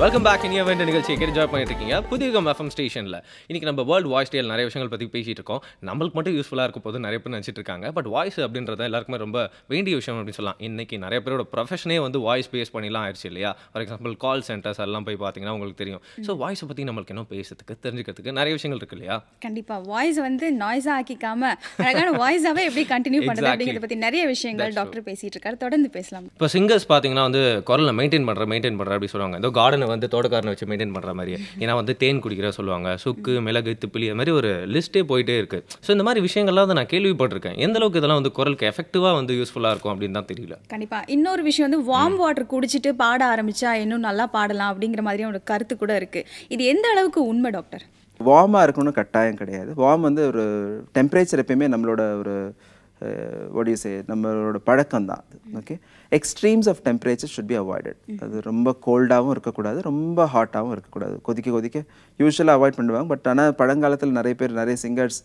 வெல்கம் பேக் இனிய வேண்டிய நிகழ்ச்சியை கேட்டு ஜாய் பண்ணிட்டு இருக்கீங்க புதியகம் எஃப்எம் ஸ்டேஷனில் இன்னைக்கு நம்ம வேர்ல்டு வாய்ஸ் டேல் நிறைய விஷயங்கள் பற்றி பேசிட்டு இருக்கோம் நம்மளுக்கு மட்டும் யூஸ்ஃபுல்லாக இருக்கும் போது நிறைய பேர் நினச்சிட்டு இருக்காங்க பட் வாய்ஸ் அப்படின்றது எல்லாருக்குமே ரொம்ப வேண்டிய விஷயம் அப்படின்னு சொல்லலாம் இன்னைக்கு நிறைய பேரோட ப்ரொஃபஷனே வந்து வாய்ஸ் பேஸ் பண்ணிலாம் ஆயிடுச்சு இல்லையா ஃபார் எக்ஸாம்பிள் கால் சென்டர்ஸ் எல்லாம் போய் பார்த்தீங்கன்னா உங்களுக்கு தெரியும் ஸோ வாய்ஸை பற்றி நம்மளுக்கு இன்னும் பேசுறதுக்கு தெரிஞ்சுக்கிறதுக்கு நிறைய விஷயங்கள் இருக்கு இல்லையா கண்டிப்பா வாய்ஸ் வந்து நாய்ஸா ஆக்கிக்காம அழகான வாய்ஸாவே எப்படி கண்டினியூ பண்றது Exactly. அப்படிங்கறத பத்தி நிறைய விஷயங்கள் டாக்டர் பேசிட்டு இருக்காரு தொடர்ந்து பேசலாம் இப்போ சிங்கர்ஸ் பார்த்தீங்கன்னா வந்து குரலை மெயின்டைன் பண்ணுற மெயின்டைன் பண்ணுற அப்படி சொல்லுவாங்க ஏதோ கார்டனை வந்து தோட்டக்காரனை வச்சு மெயின்டைன் பண்ணுற மாதிரி ஏன்னா வந்து தேன் குடிக்கிற சொல்லுவாங்க சுக்கு மிளகு திப்பிலி அது மாதிரி ஒரு லிஸ்ட்டே போயிட்டே இருக்கு ஸோ இந்த மாதிரி விஷயங்கள்லாம் வந்து நான் கேள்விப்பட்டிருக்கேன் எந்த அளவுக்கு இதெல்லாம் வந்து குரலுக்கு எஃபெக்டிவாக வந்து யூஸ்ஃபுல்லாக இருக்கும் அப்படின்னு தான் தெரியல கண்டிப்பா இன்னொரு விஷயம் வந்து வார்ம் வாட்டர் குடிச்சிட்டு பாட ஆரம்பிச்சா இன்னும் நல்லா பாடலாம் அப்படிங்கிற மாதிரி ஒரு கருத்து கூட இருக்கு இது எந்த அளவுக்கு உண்மை டாக்டர் வார்மாக இருக்கணும்னு கட்டாயம் கிடையாது வார்ம் வந்து ஒரு டெம்பரேச்சர் எப்பயுமே நம்மளோட ஒரு ஒடியூ சே நம்மளோட பழக்கம் தான் அது okay extremes of temperature should be avoided அது ரொம்ப கோல்டாகவும் இருக்கக்கூடாது ரொம்ப ஹாட்டாகவும் இருக்கக்கூடாது கொதிக்க கொதிக்க யூஸ்வலாக அவாய்ட் பண்ணுவாங்க பட் ஆனால் பழங்காலத்தில் நிறைய பேர் நிறைய சிங்கர்ஸ்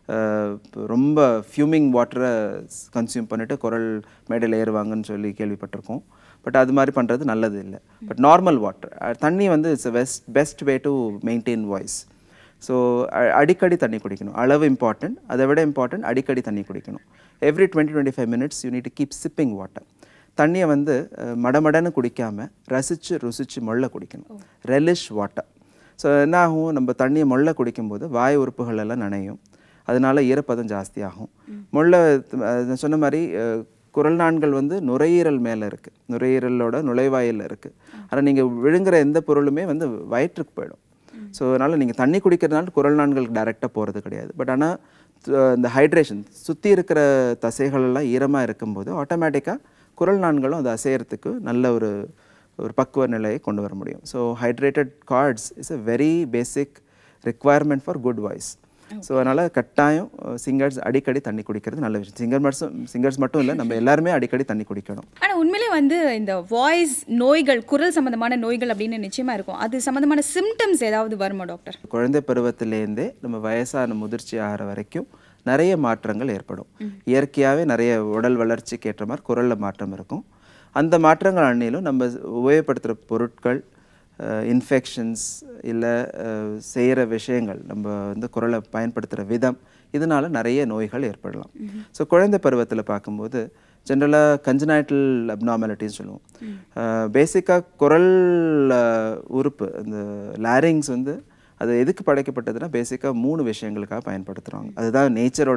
ரொம்ப ஃபியூமிங் வாட்டரை கன்சியூம் பண்ணிட்டு குரல் மேடையில் ஏறுவாங்கன்னு சொல்லி கேள்விப்பட்டிருக்கோம் பட் அது மாதிரி பண்ணுறது நல்லது இல்லை பட் நார்மல் வாட்டர் தண்ணி வந்து it's best best way to maintain voice so அடிக்கடி தண்ணி குடிக்கணும் அளவு இம்பார்ட்டன்ட் அதை விட இம்பார்ட்டன்ட் அடிக்கடி தண்ணி குடிக்கணும் every twenty twenty five minutes you need to keep sipping water தண்ணியை வந்து அஹ், மடமடன்னு குடிக்காமல் ரசித்து ருசித்து மொள்ள குடிக்கணும் ரெலிஷ் வாட்டர் ஸோ என்ன ஆகும் நம்ம தண்ணியை மொள்ள குடிக்கும்போது வாய் உறுப்புகள் எல்லாம் நனையும் அதனால ஈரப்பதம் ஜாஸ்தியாகும் மொள்ள அஹ், நான் சொன்ன மாதிரி அஹ், குரல் நாண்கள் வந்து நுரையீரல் மேலே இருக்குது நுரையீரலோட நுழைவாயில் இருக்குது ஆனால் நீங்கள் விழுங்குற எந்த பொருளுமே வந்து வயிற்றுக்கு போயிடும் ஸோ அதனால் நீங்கள் தண்ணி குடிக்கிறதுனால குரல் நாண்களுக்கு டைரெக்டாக போகிறது கிடையாது பட் ஆனால் இந்த ஹைட்ரேஷன் சுற்றி இருக்கிற தசைகள் எல்லாம் ஈரமாக இருக்கும்போது ஆட்டோமேட்டிக்காக குரல் நாண்களும் அதை அசையறதுக்கு நல்ல ஒரு ஒரு பக்குவ நிலையை கொண்டு வர முடியும் so hydrated cords is a very basic requirement for good voice so அதனால் கட்டாயம் சிங்கர்ஸ் அடிக்கடி தண்ணி குடிக்கிறது நல்ல விஷயம் சிங்கர் மட்டும் சிங்கர்ஸ் மட்டும் இல்லை நம்ம எல்லாருமே அடிக்கடி தண்ணி குடிக்கணும் ஆனா உண்மையிலே வந்து இந்த வாய்ஸ் நோய்கள் குரல் சம்பந்தமான நோய்கள் அப்படின்னு நிச்சயமா இருக்கும் அது சம்பந்தமான சிம்டம்ஸ் ஏதாவது வருமா டாக்டர் குழந்தை பருவத்திலேருந்தே நம்ம வயசான முதிர்ச்சி ஆகிற வரைக்கும் நிறைய மாற்றங்கள் ஏற்படும் இயற்கையாகவே நிறைய உடல் வளர்ச்சிக்கு ஏற்ற மாதிரி குரலில் மாற்றம் இருக்கும் அந்த மாற்றங்கள் அன்னிலும் நம்ம உபயோகப்படுத்துகிற பொருட்கள் இன்ஃபெக்ஷன்ஸ் இல்லை செய்கிற விஷயங்கள் நம்ம வந்து குரலை பயன்படுத்துகிற விதம் இதனால நிறைய நோய்கள் ஏற்படலாம் ஸோ குழந்தை பருவத்தில் பார்க்கும்போது ஜென்ரலாக கஞ்சனைட்டல் அப்னார்மாலிட்டின்னு சொல்லுவோம் பேசிக்காக குரல் அஹ், உறுப்பு அந்த லாரிங்ஸ் வந்து அது எதுக்கு படைக்கப்பட்டதுன்னா பேசிக்காக மூணு விஷயங்களுக்காக பயன்படுத்துகிறாங்க அதுதான் நேச்சரோட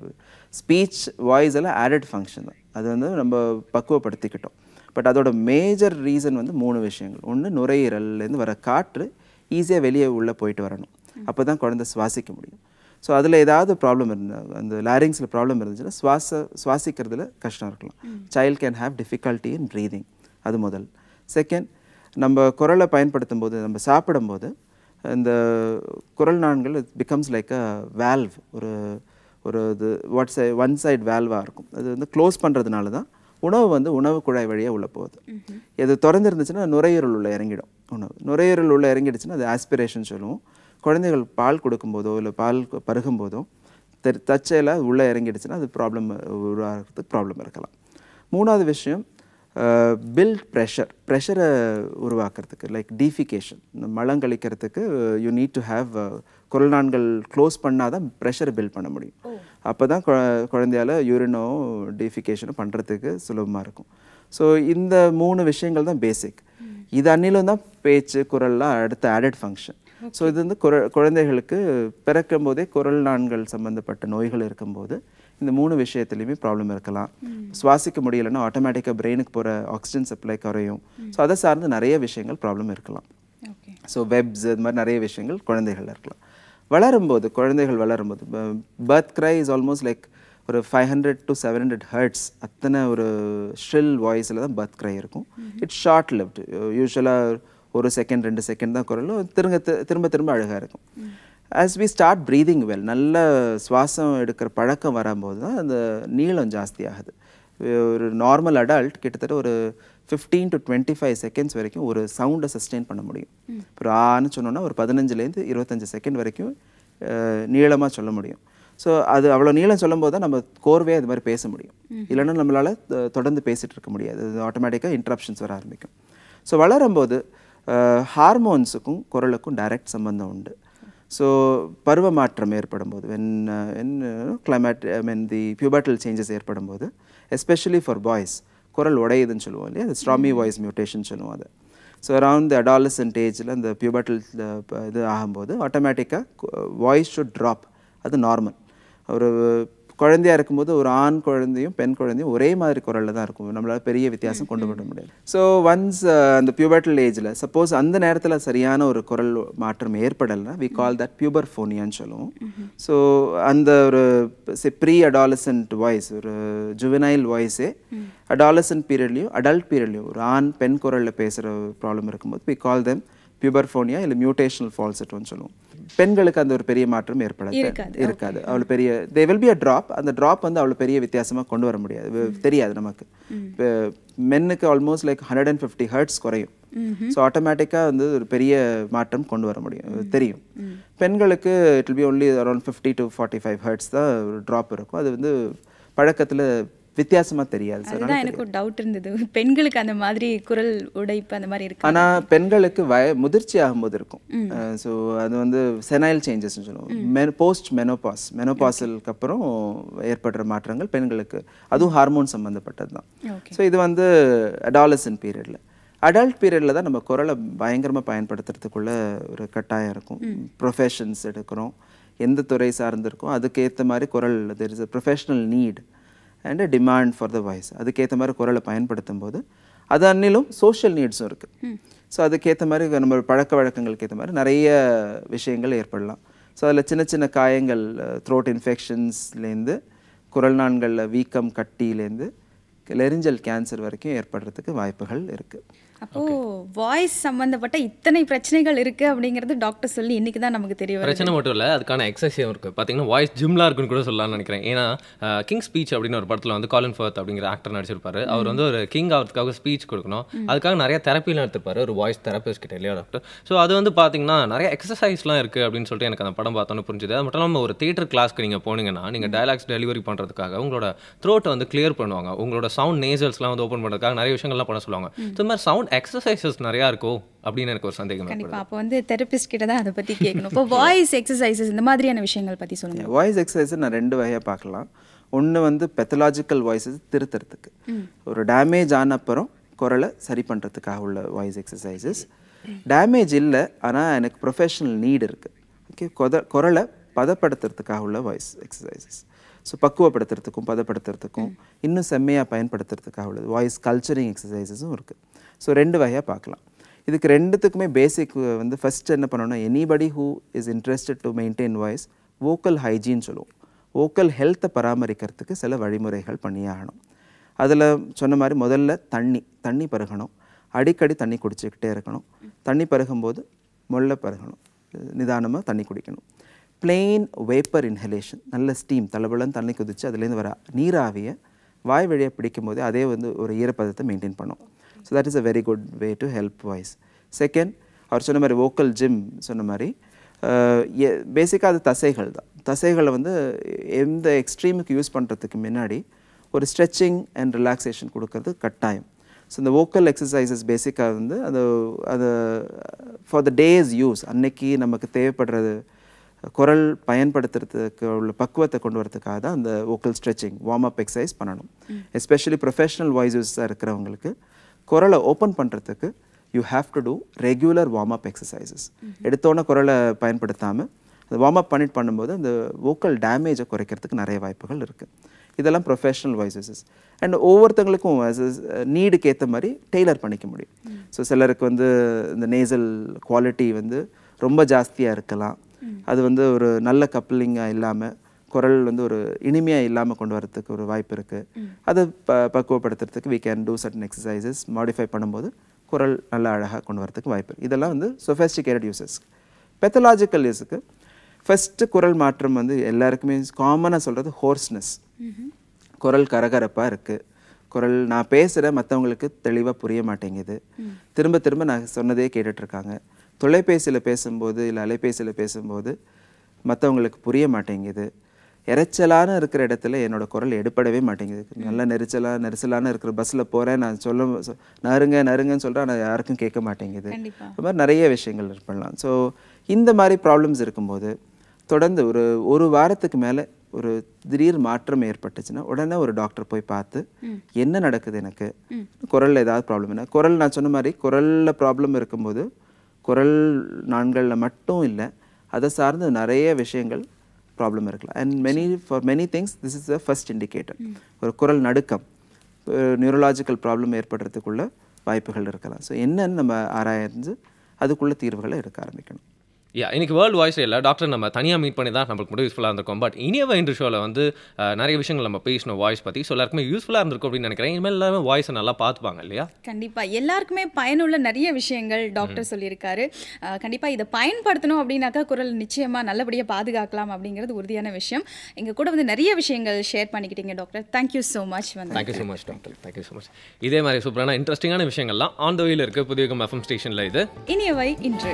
ஸ்பீச் வாய்ஸ் எல்லாம் ஆடட் ஃபங்க்ஷன் தான் அது வந்து நம்ம பக்குவப்படுத்திக்கிட்டோம் பட் அதோட மேஜர் ரீசன் வந்து மூணு விஷயங்கள் ஒன்று நுரையீரல்லேருந்து வர காற்று ஈஸியாக வெளியே உள்ளே போயிட்டு வரணும் அப்போ தான் குழந்தை சுவாசிக்க முடியும் ஸோ அதில் ஏதாவது ப்ராப்ளம் இருந்தா அந்த லாரிங்ஸில் ப்ராப்ளம் இருந்துச்சுன்னா சுவாச சுவாசிக்கிறதுல கஷ்டம் இருக்கலாம் child can have difficulty in breathing அது முதல் செகண்ட் நம்ம குரலை பயன்படுத்தும் போது நம்ம சாப்பிடும்போது இந்த குரல் நாண்கள் it becomes like a valve ஒரு ஒரு இது வாட் சை ஒன் சைடு வேல்வாக இருக்கும் அது வந்து க்ளோஸ் பண்ணுறதுனால தான் உணவு வந்து உணவு குழாய் வழியாக உள்ளே போகுது இது திறந்து இருந்துச்சுன்னா நுரையீரல் உள்ள இறங்கிடும் உணவு நுரையீரல் உள்ள இறங்கிடுச்சுன்னா அது ஆஸ்பிரேஷன் சொல்லுவோம் குழந்தைகள் பால் கொடுக்கும்போதோ இல்லை பால் கு- பருகும்போதோ தெரி தச்சையில் உள்ளே இறங்கிடுச்சுன்னா அது ப்ராப்ளம் உருவாகிறதுக்கு ப்ராப்ளம் இருக்கலாம் மூணாவது விஷயம் பில்ட் ப்ரெஷர் ப்ரெஷரை உருவாக்குறதுக்கு லைக் டீஃபிகேஷன் மலம் கழிக்கிறதுக்கு யூ நீட் டு ஹேவ் குரல் நாண்கள் க்ளோஸ் பண்ணால் தான் ப்ரெஷரை பில்ட் பண்ண முடியும் அப்போ தான் குழந்தையால் யூரினோ டீஃபிகேஷனும் பண்ணுறதுக்கு சுலபமாக இருக்கும் ஸோ இந்த மூணு விஷயங்கள் தான் பேசிக் இது அன்னிலும் தான் பேச்சு குரல்லாம் அடுத்த ஆடட் ஃபங்க்ஷன் ஸோ இது வந்து குர குழந்தைகளுக்கு பிறக்கும் போதே குரல் நாண்கள் சம்மந்தப்பட்ட நோய்கள் இருக்கும்போது இந்த மூணு விஷயத்துலையுமே ப்ராப்ளம் இருக்கலாம் சுவாசிக்க முடியலைன்னா ஆட்டோமேட்டிக்காக பிரெயினுக்கு போகிற ஆக்சிஜன் சப்ளை குறையும் ஸோ அதை சார்ந்து நிறைய விஷயங்கள் ப்ராப்ளம் இருக்கலாம் ஓகே ஸோ வெப்ஸ் இது மாதிரி நிறைய விஷயங்கள் குழந்தைகள் இருக்கலாம் வளரும்போது குழந்தைகள் வளரும்போது birth cry is almost like ஒரு five hundred to seven hundred hertz அத்தனை ஒரு ஷில் வாய்ஸில் தான் பர்த் க்ரை இருக்கும் இட்ஸ் ஷார்ட் லிவ்டு யூஸ்வலாக ஒரு செகண்ட் ரெண்டு செகண்ட் தான் குரலும் திரும்ப தி- திரும்ப திரும்ப அழகாக இருக்கும் as we start breathing well நல்ல சுவாசம் எடுக்கிற பழக்கம் வரும்போது தான் அந்த நீளம் ஜாஸ்தி ஆகுது ஒரு நார்மல் அடல்ட் கிட்டத்தட்ட ஒரு fifteen to twenty five seconds வரைக்கும் ஒரு சவுண்டை சஸ்டெயின் பண்ண முடியும் ஒரு ஆன்னு சொன்னோன்னா ஒரு பதினஞ்சுலேருந்து இருபத்தஞ்சு செகண்ட் வரைக்கும் நீளமாக சொல்ல முடியும் ஸோ அது அவ்வளோ நீளம் சொல்லும்போது தான் நம்ம கோர்வே அது மாதிரி பேச முடியும் இல்லைன்னா நம்மளால் தொடர்ந்து பேசிகிட்டு இருக்க முடியாது அது ஆட்டோமேட்டிக்காக இன்ட்ரப்ஷன்ஸ் வர ஆரம்பிக்கும் ஸோ வளரும்போது ஹார்மோன்ஸுக்கும் குரலுக்கும் டைரக்ட் சம்பந்தம் உண்டு ஸோ பருவ மாற்றம் ஏற்படும் போது when when climate I mean the pubertal changes ஏற்படும் போது எஸ்பெஷலி ஃபார் பாய்ஸ் குரல் உடையுதுன்னு சொல்லுவோம் இல்லையா அது ஸ்ட்ராமி வாய்ஸ் மியூட்டேஷன் சொல்லுவோம் அதை ஸோ அரவுண்ட் த அடாலசன்ட் ஏஜில் அந்த பியூபர்டல் இது ஆகும்போது ஆட்டோமேட்டிக்காக வாய்ஸ் ஷுட் ட்ராப் அது நார்மல் ஒரு குழந்தையா இருக்கும்போது ஒரு ஆண் குழந்தையும் பெண் குழந்தையும் ஒரே மாதிரி குரலில் தான் இருக்கும் நம்மளால பெரிய வித்தியாசம் கொண்டு வர முடியாது ஸோ ஒன்ஸ் அந்த பியூபர்டல் ஏஜில் சப்போஸ் அந்த நேரத்தில் சரியான ஒரு குரல் மாற்றம் ஏற்படலைன்னா வி கால் தட் பியூபர் ஃபோனியான்னு சொல்லுவோம் ஸோ அந்த ஒரு ப்ரீ அடாலசன்ட் வாய்ஸ் ஒரு ஜுவனைல் வாய்ஸே அடாலசன்ட் பீரியட்லையும் அடல்ட் பீரியட்லையும் ஒரு ஆண் பெண் குரலில் பேசுகிற ப்ராப்ளம் இருக்கும்போது வி கால் தெம் பியூபர்ஃபோனியா இல்லை மியூட்டேஷனல் ஃபால்செட்டோன்னு சொல்லுவோம் பெண்களுக்கு அந்த ஒரு பெரிய மாற்றம் ஏற்படாது இருக்காது. இருக்காது அவ்வளோ பெரிய they will be a drop அந்த ட்ராப் வந்து அவ்வளோ பெரிய வித்தியாசமாக கொண்டு வர முடியாது வே- தெரியாது நமக்கு இப்போ மென்னுக்கு almost like hundred and fifty hertz குறையும் ஸோ ஆட்டோமேட்டிக்காக வந்து ஒரு பெரிய மாற்றம் கொண்டு வர முடியும் தெரியும் பெண்களுக்கு it will be only around fifty to forty five hertz தான் ஒரு ட்ராப் இருக்கும் அது வந்து பழக்கத்தில் வித்தியாசமாக தெரியாது சார் அதுதான் எனக்கு ஒரு டவுட் இருந்தது பெண்களுக்கு அந்த மாதிரி குரல் உடைப்பு அந்த மாதிரி இருக்கு ஆனா பெண்களுக்கு வய முதிர்ச்சி ஆகும்போது இருக்கும் ஸோ அது வந்து செனைல் சேஞ்சஸ்னு சொல்லுவோம் மென் போஸ்ட் மெனோபாஸ் மெனோபாசலுக்கு அப்புறம் ஏற்படுற மாற்றங்கள் பெண்களுக்கு அதுவும் ஹார்மோன் சம்மந்தப்பட்டது தான் ஸோ இது வந்து அடாலசன் பீரியடில் அடல்ட் பீரியடில் தான் நம்ம குரலை பயங்கரமாக பயன்படுத்துறதுக்குள்ள ஒரு கட்டாயம் இருக்கும் ப்ரொஃபஷன்ஸ் எடுக்கிறோம் எந்த துறை சார்ந்திருக்கோம் அதுக்கேற்ற மாதிரி குரல் there is a professional need and demand for the voice அதுக்கேற்ற மாதிரி குரலை பயன்படுத்தும் போது அது அன்னிலும் சோஷியல் நீட்ஸும் இருக்குது ஸோ அதுக்கேற்ற மாதிரி நம்ம பழக்க வழக்கங்களுக்கு ஏற்ற மாதிரி நிறைய விஷயங்கள் ஏற்படலாம் ஸோ அதில் சின்ன சின்ன காயங்கள் த்ரோட் இன்ஃபெக்ஷன்ஸ்லேருந்து குரல் நாண்களில் வீக்கம் கட்டியிலேருந்து லெரிஞ்சல் கேன்சர் வரைக்கும் ஏற்படுறதுக்கு வாய்ப்புகள் இருக்குது அப்போ வாய்ஸ் சம்பந்தப்பட்ட இத்தனை பிரச்சனைகள் இருக்கு அப்படிங்கிறது டாக்டர் சொல்லி இன்னைக்கு தான் நமக்கு தெரிய வருது பிரச்சனை மட்டும் இல்லை அதுக்கான எக்ஸசைஸும் இருக்குது பார்த்தீங்கன்னா வாய்ஸ் ஜிம்லாம் இருக்குன்னு கூட சொல்லலாம்னு நினைக்கிறேன் ஏன்னா கிங் ஸ்பீச் அப்படின்னு ஒரு படத்தில் வந்து காலின் ஃபர்த் அப்படிங்கிற ஆக்டர் நடிச்சிருப்பாரு அவர் வந்து ஒரு கிங் ஆகிறதுக்காக ஸ்பீச் கொடுக்கணும் அதுக்காக நிறைய தெரப்பிலாம் எடுத்திருப்பாரு ஒரு வாய்ஸ் தெரப்பிஸ்ட் கிட்ட இல்லையா டாக்டர் ஸோ அது வந்து பார்த்தீங்கன்னா நிறைய எக்ஸசைஸ்லாம் இருக்குது அப்படின்னு சொல்லிட்டு எனக்கு அந்த படம் பார்த்தோன்னு புரிஞ்சுது அது மட்டும் இல்லாமல் ஒரு தியேட்டர் கிளாஸ்க்கு நீங்கள் போனீங்கன்னா நீங்கள் டயலாக்ஸ் டெலிவரி பண்ணுறதுக்காக உங்களோட த்ரோட்டை வந்து கிளியர் பண்ணுவாங்க உங்களோட சவுண்ட் நேசல்ஸ்லாம் வந்து ஓப்பன் பண்ணுறதுக்காக நிறைய விஷயங்கள்லாம் பண்ண சொல்லுவாங்க ஸோ இந்த மாதிரி சவுண்ட் எக்ஸசைசஸ் நிறையா இருக்கோ அப்படின்னு எனக்கு ஒரு சந்தேகம் ஏற்படுது. கண்டிப்பா அப்போ வந்து தெரபிஸ்ட் கிட்ட தான் அதை பத்தி கேட்கணும் இப்போ வாய்ஸ் எக்ஸசைசஸ் இந்த மாதிரியான விஷயங்கள் பத்தி சொல்லுங்க வாய்ஸ் எக்ஸசைஸ் நான் ரெண்டு வகையாக பார்க்கலாம் ஒன்று வந்து பெத்தலாஜிக்கல் வாய்ஸஸ் திருத்துறதுக்கு ஒரு டேமேஜ் ஆன அப்புறம் குரலை சரி பண்ணுறதுக்காக உள்ள வாய்ஸ் எக்ஸசைசஸ் டேமேஜ் இல்லை ஆனால் எனக்கு ப்ரொஃபஷனல் நீட் இருக்குது ஓகே கொத குரலை பதப்படுத்துறதுக்காக உள்ள வாய்ஸ் எக்ஸசைசஸ் ஸோ பக்குவப்படுத்துறதுக்கும் பதப்படுத்துறதுக்கும் இன்னும் செம்மையாக பயன்படுத்துறதுக்காக உள்ளது வாய்ஸ் கல்ச்சரிங் எக்ஸசைசஸும் இருக்குது ஸோ ரெண்டு வகையாக பார்க்கலாம் இதுக்கு ரெண்டுத்துக்குமே பேசிக் வந்து ஃபர்ஸ்ட் என்ன பண்ணணும்னா anybody who is interested to maintain voice vocal hygiene சொல்லுவோம் வோக்கல் ஹெல்த்தை பராமரிக்கிறதுக்கு சில வழிமுறைகள் பண்ணியாகணும் அதில் சொன்ன மாதிரி முதல்ல தண்ணி தண்ணி பருகணும் அடிக்கடி தண்ணி குடிச்சிக்கிட்டே இருக்கணும் தண்ணி பருகும்போது மொள்ள பருகணும் நிதானமாக தண்ணி குடிக்கணும் பிளெயின் வேப்பர் இன்ஹலேஷன் நல்ல ஸ்டீம் தளபலன்னு தண்ணி குதிச்சு அதுலேருந்து வர நீராவியை வாய் வழியாக பிடிக்கும் போதே அதே வந்து ஒரு ஈரப்பதத்தை மெயின்டைன் பண்ணும் so that is a very good way to help voice second அவர் சொன்ன மாதிரி வோக்கல் ஜிம் சொன்ன மாதிரி பேசிக்காக அது தசைகள் தான் தசைகளை வந்து எந்த எக்ஸ்ட்ரீமுக்கு யூஸ் பண்ணுறதுக்கு முன்னாடி ஒரு ஸ்ட்ரெச்சிங் அண்ட் ரிலாக்ஸேஷன் கொடுக்கறது கட்டாயம் ஸோ இந்த வோக்கல் எக்ஸசைசஸ் பேசிக்காக வந்து அது அது ஃபார் த டேஸ் யூஸ் அன்னைக்கு நமக்கு தேவைப்படுறது குரல் பயன்படுத்துறதுக்கு உள்ள பக்குவத்தை கொண்டு வரதுக்காக தான் அந்த vocal stretching warm up exercise பண்ணணும் எஸ்பெஷலி ப்ரொஃபஷனல் வாய்ஸஸாக இருக்கிறவங்களுக்கு குரலை ஓப்பன் பண்ணுறதுக்கு you have to do regular warm up exercises எடுத்தோன்னே குரலை பயன்படுத்தாமல் அந்த வார்ம் அப் பண்ணிட்டு பண்ணும்போது அந்த வோக்கல் டேமேஜை குறைக்கிறதுக்கு நிறைய வாய்ப்புகள் இருக்குது இதெல்லாம் ப்ரொஃபஷனல் வாய்ஸஸ் அண்ட் ஒவ்வொருத்தங்களுக்கும் நீடுக்கு ஏற்ற மாதிரி டெய்லர் பண்ணிக்க முடியும் ஸோ சிலருக்கு வந்து இந்த நேசல் குவாலிட்டி வந்து ரொம்ப ஜாஸ்தியாக இருக்கலாம் அது வந்து ஒரு நல்ல கப்ளிங்காக இல்லாமல் குரல் வந்து ஒரு இனிமையாக இல்லாமல் கொண்டு வரதுக்கு ஒரு வாய்ப்பு இருக்குது அதை ப பக்குவப்படுத்துறதுக்கு we can do certain exercises modify பண்ணும்போது குரல் நல்லா அழகாக கொண்டு வரதுக்கு வாய்ப்பு இருக்கு. இதெல்லாம் வந்து சொஃபஸ்டிகேட்டட் யூசஸ் பெத்தலாஜிக்கல் யூஸுக்கு ஃபஸ்ட்டு குரல் மாற்றம் வந்து எல்லாருக்குமே காமனாக சொல்கிறது ஹோர்ஸ்னஸ் குரல் கரகரப்பாக இருக்குது குரல் நான் பேசுகிறேன் மற்றவங்களுக்கு தெளிவாக புரிய மாட்டேங்குது திரும்ப திரும்ப நான் சொன்னதே கேட்டுட்ருக்காங்க தொலைபேசியில் பேசும்போது இல்லை அலைபேசியில் பேசும்போது மற்றவங்களுக்கு புரிய மாட்டேங்குது இறைச்சலான இருக்கிற இடத்துல என்னோட குரல் எடுப்படவே மாட்டேங்குது நல்ல நெரிச்சலாக நெரிசலான இருக்கிற பஸ்ஸில் போகிறேன் நான் சொல்ல சொ- நறுங்க நறுங்கன்னு சொல்கிறேன் ஆனால் யாருக்கும் கேட்க மாட்டேங்குது கண்டிப்பா. அது மாதிரி நிறைய விஷயங்கள் பண்ணலாம் ஸோ இந்த மாதிரி ப்ராப்ளம்ஸ் இருக்கும்போது தொடர்ந்து ஒரு ஒரு வாரத்துக்கு மேலே ஒரு திடீர் மாற்றம் ஏற்பட்டுச்சுன்னா உடனே ஒரு டாக்டர் போய் பார்த்து என்ன நடக்குது எனக்கு குரலில் ஏதாவது ப்ராப்ளம் என்ன குரல் நான் சொன்ன மாதிரி குரலில் ப்ராப்ளம் இருக்கும்போது குரல் நாண்களில் மட்டும் இல்லை அதை சார்ந்து நிறைய விஷயங்கள் ப்ராப்ளம் இருக்கலாம் and many for many things this is the first indicator ஒரு குரல் நடுக்கம் நியூரலாஜிக்கல் ப்ராப்ளம் ஏற்படுறதுக்குள்ள வாய்ப்புகள் இருக்கலாம் ஸோ என்னன்னு நம்ம ஆராய்ந்து அதுக்குள்ள தீர்வுகளை எடுக்க ஆரம்பிக்கணும் யா இன்னைக்கு வேர்ல்டு வாய்ஸ் இல்லை டாக்டர் நம்ம தனியாக மீட் பண்ணி தான் நம்மளுக்கு மட்டும் யூஸ்ஃபுல்லாக இருந்திருக்கும் பட் இனியவ இன்ட்ரு ஷோவில் வந்து அஹ், நிறைய விஷயங்கள் நம்ம பேசணும் வாய்ஸ் பற்றி ஸோ எல்லாருக்குமே யூஸ்ஃபுல்லாக இருந்திருக்கும் அப்படின்னு நினைக்கிறேன் இனிமேல் எல்லாருமே வாய்ஸை நல்லா பார்த்துப்பாங்க இல்லையா கண்டிப்பா எல்லாருக்குமே பயனுள்ள நிறைய விஷயங்கள் டாக்டர் சொல்லியிருக்காரு அஹ், கண்டிப்பா இதை பயன்படுத்தணும் அப்படின்னாக்கா குரல் நிச்சயமா நல்லபடியா பாதுகாக்கலாம் அப்படிங்கிறது உறுதியான விஷயம் எங்க கூட வந்து நிறைய விஷயங்கள் ஷேர் பண்ணிக்கிட்டீங்க டாக்டர் தேங்க்யூ ஸோ மச் வந்து thank you so much doctor thank you so much இதே மாதிரி சூப்பரான இன்ட்ரெஸ்டிங்கான விஷயங்கள்லாம் ஆன் த வேயில் இருக்குது புதிய எஃப்எம் ஸ்டேஷனில் இது இனியவை இன்று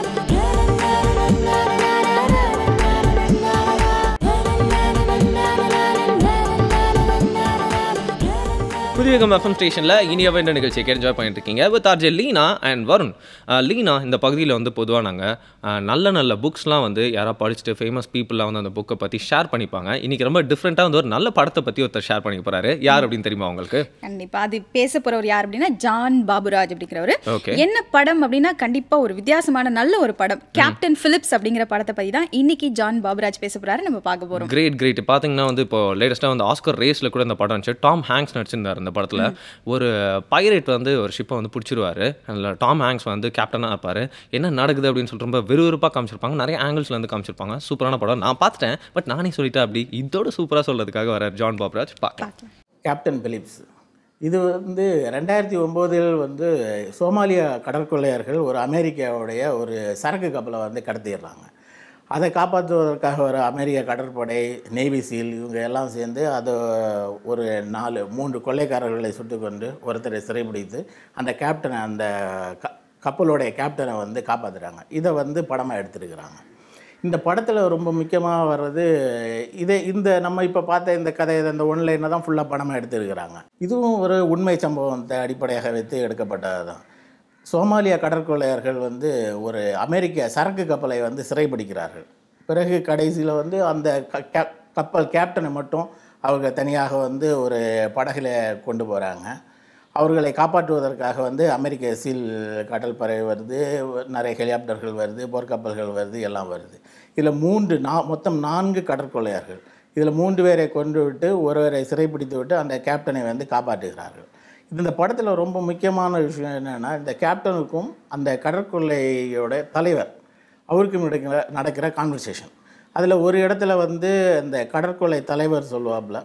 புதிய எஃப்எம் ஸ்டேஷனில் இனியவ இந்த நிகழ்ச்சியை என்ஜாய் பண்ணிட்டு இருக்கீங்க with RJ Leena and Varun ah, Leena இந்த பகுதியில் வந்து பொதுவாக நாங்கள் நல்ல நல்ல புக்ஸ்லாம் வந்து யாராவது படிச்சுட்டு ஃபேமஸ் பீப்புளாக வந்து அந்த புக்கை பற்றி ஷேர் பண்ணிப்பாங்க இன்னைக்கு ரொம்ப டிஃப்ரெண்ட்டாக வந்து ஒரு நல்ல படத்தை பற்றி ஒருத்தர் ஷேர் பண்ணி போகிறாரு யார் அப்படின்னு தெரியுமா உங்களுக்கு கண்டிப்பா அது பேச போறவர் யார் அப்படின்னா ஜான் பாபுராஜ் அப்படிங்கிறவர் Okay. என்ன படம் அப்படின்னா கண்டிப்பா ஒரு வித்தியாசமான நல்ல ஒரு படம் கேப்டன் பிலிப்ஸ் அப்படிங்கிற படத்தை பத்தி தான் இன்னைக்கு ஜான் பாபுராஜ் பேச போறாரு நம்ம பார்க்க போறோம் கிரேட் கிரேட் பார்த்தீங்கன்னா வந்து இப்போ லேட்டஸ்ட்டாக வந்து ஆஸ்கர் ரேஸில் கூட இந்த படம் இருந்துச்சு டாம் ஹேங்க்ஸ் நடிச்சிருந்தார் இந்த படத்தில் ஒரு பைரேட் வந்து ஒரு ஷிப்பை வந்து பிடிச்சிருவாரு அதில் டாம் ஹேங்க்ஸ் வந்து கேப்டனாக இருப்பார் என்ன நடக்குது அப்படின்னு சொல்லிட்டு ரொம்ப விறுவிறுப்பாக காமிச்சிருப்பாங்க நிறைய ஆங்கிள்ஸ்ல இருந்து காமிச்சிருப்பாங்க சூப்பரான படம் நான் பார்த்துட்டேன் பட் நானே சொல்லிட்டேன் அப்படி இதோட சூப்பராக சொல்றதுக்காக வர ஜான் பாப்ராஜ் பார்க்கலாம் கேப்டன் பிலிப்ஸ் இது வந்து ரெண்டாயிரத்தி ஒம்போதில் வந்து சோமாலியா கடற்கொள்ளையர்கள் ஒரு அமெரிக்காவுடைய ஒரு சரக்கு கப்பலை வந்து கடத்திடுறாங்க அதை காப்பாற்றுவதற்காக ஒரு அமெரிக்க கடற்படை நேவி சீல் இவங்க எல்லாம் சேர்ந்து அதை ஒரு நாலு மூன்று கொள்ளைக்காரர்களை சுட்டு கொண்டு ஒருத்தரை சிறைபிடித்து அந்த கேப்டனை அந்த க கப்பலோடைய கேப்டனை வந்து காப்பாற்றுறாங்க இதை வந்து படமாக எடுத்திருக்கிறாங்க இந்த படத்தில் ரொம்ப முக்கியமாக வர்றது இதே இந்த நம்ம இப்போ பார்த்த இந்த கதை இந்த ஒன்லைனை தான் ஃபுல்லாக படமாக எடுத்திருக்கிறாங்க இதுவும் ஒரு உண்மை சம்பவத்தை அடிப்படையாக வைத்து எடுக்கப்பட்டது தான் சோமாலியா கடற்கொள்ளையர்கள் வந்து ஒரு அமெரிக்க சரக்கு கப்பலை வந்து சிறைபிடிக்கிறார்கள் பிறகு கடைசியில் வந்து அந்த க- கே- கப்பல் கேப்டனை மட்டும் அவங்க தனியாக வந்து ஒரு படகுல கொண்டு போகிறாங்க அவர்களை காப்பாற்றுவதற்காக வந்து அமெரிக்க சீல் கடல் பறவை வருது நிறைய ஹெலிகாப்டர்கள் வருது போர்க்கப்பல்கள் வருது எல்லாம் வருது இதில் மூன்று நா மொத்தம் நான்கு கடற்கொள்ளையர்கள் இதில் மூன்று பேரை கொண்டு விட்டு ஒருவரை சிறைப்பிடித்து விட்டு அந்த கேப்டனை வந்து காப்பாற்றுகிறார்கள் இது இந்த படத்தில் ரொம்ப முக்கியமான விஷயம் என்னென்னா இந்த கேப்டனுக்கும் அந்த கடற்கொள்ளையோட தலைவர் அவருக்கும் நடக்கிற நடக்கிற கான்வர்சேஷன் அதில் ஒரு இடத்துல வந்து அந்த கடற்கொள்ளை தலைவர் சொல்லுவாப்புல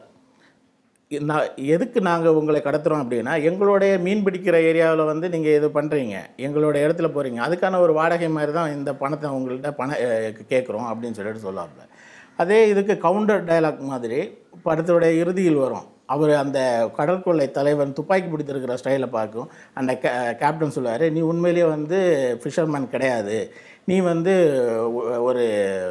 நான் எதுக்கு நாங்கள் உங்களை கடத்துகிறோம் அப்படின்னா எங்களுடைய மீன் பிடிக்கிற ஏரியாவில் வந்து நீங்கள் இது பண்ணுறீங்க எங்களோட இடத்துல போகிறீங்க அதுக்கான ஒரு வாடகை மாதிரி தான் இந்த பணத்தை உங்கள்கிட்ட பண கேட்குறோம் அப்படின்னு சொல்லிட்டு சொல்லுவாப்புல அதே இதுக்கு கவுண்டர் டயலாக் மாதிரி படத்தோடைய இறுதியில் வரும் அவர் அந்த கடற்கொள்ளை தலைவன் துப்பாக்கி பிடித்திருக்கிற ஸ்டைலை பார்க்கும் அந்த கே கேப்டன் சொல்லுவார் நீ உண்மையிலேயே வந்து ஃபிஷர்மேன் கிடையாது நீ வந்து ஒ- ஒரு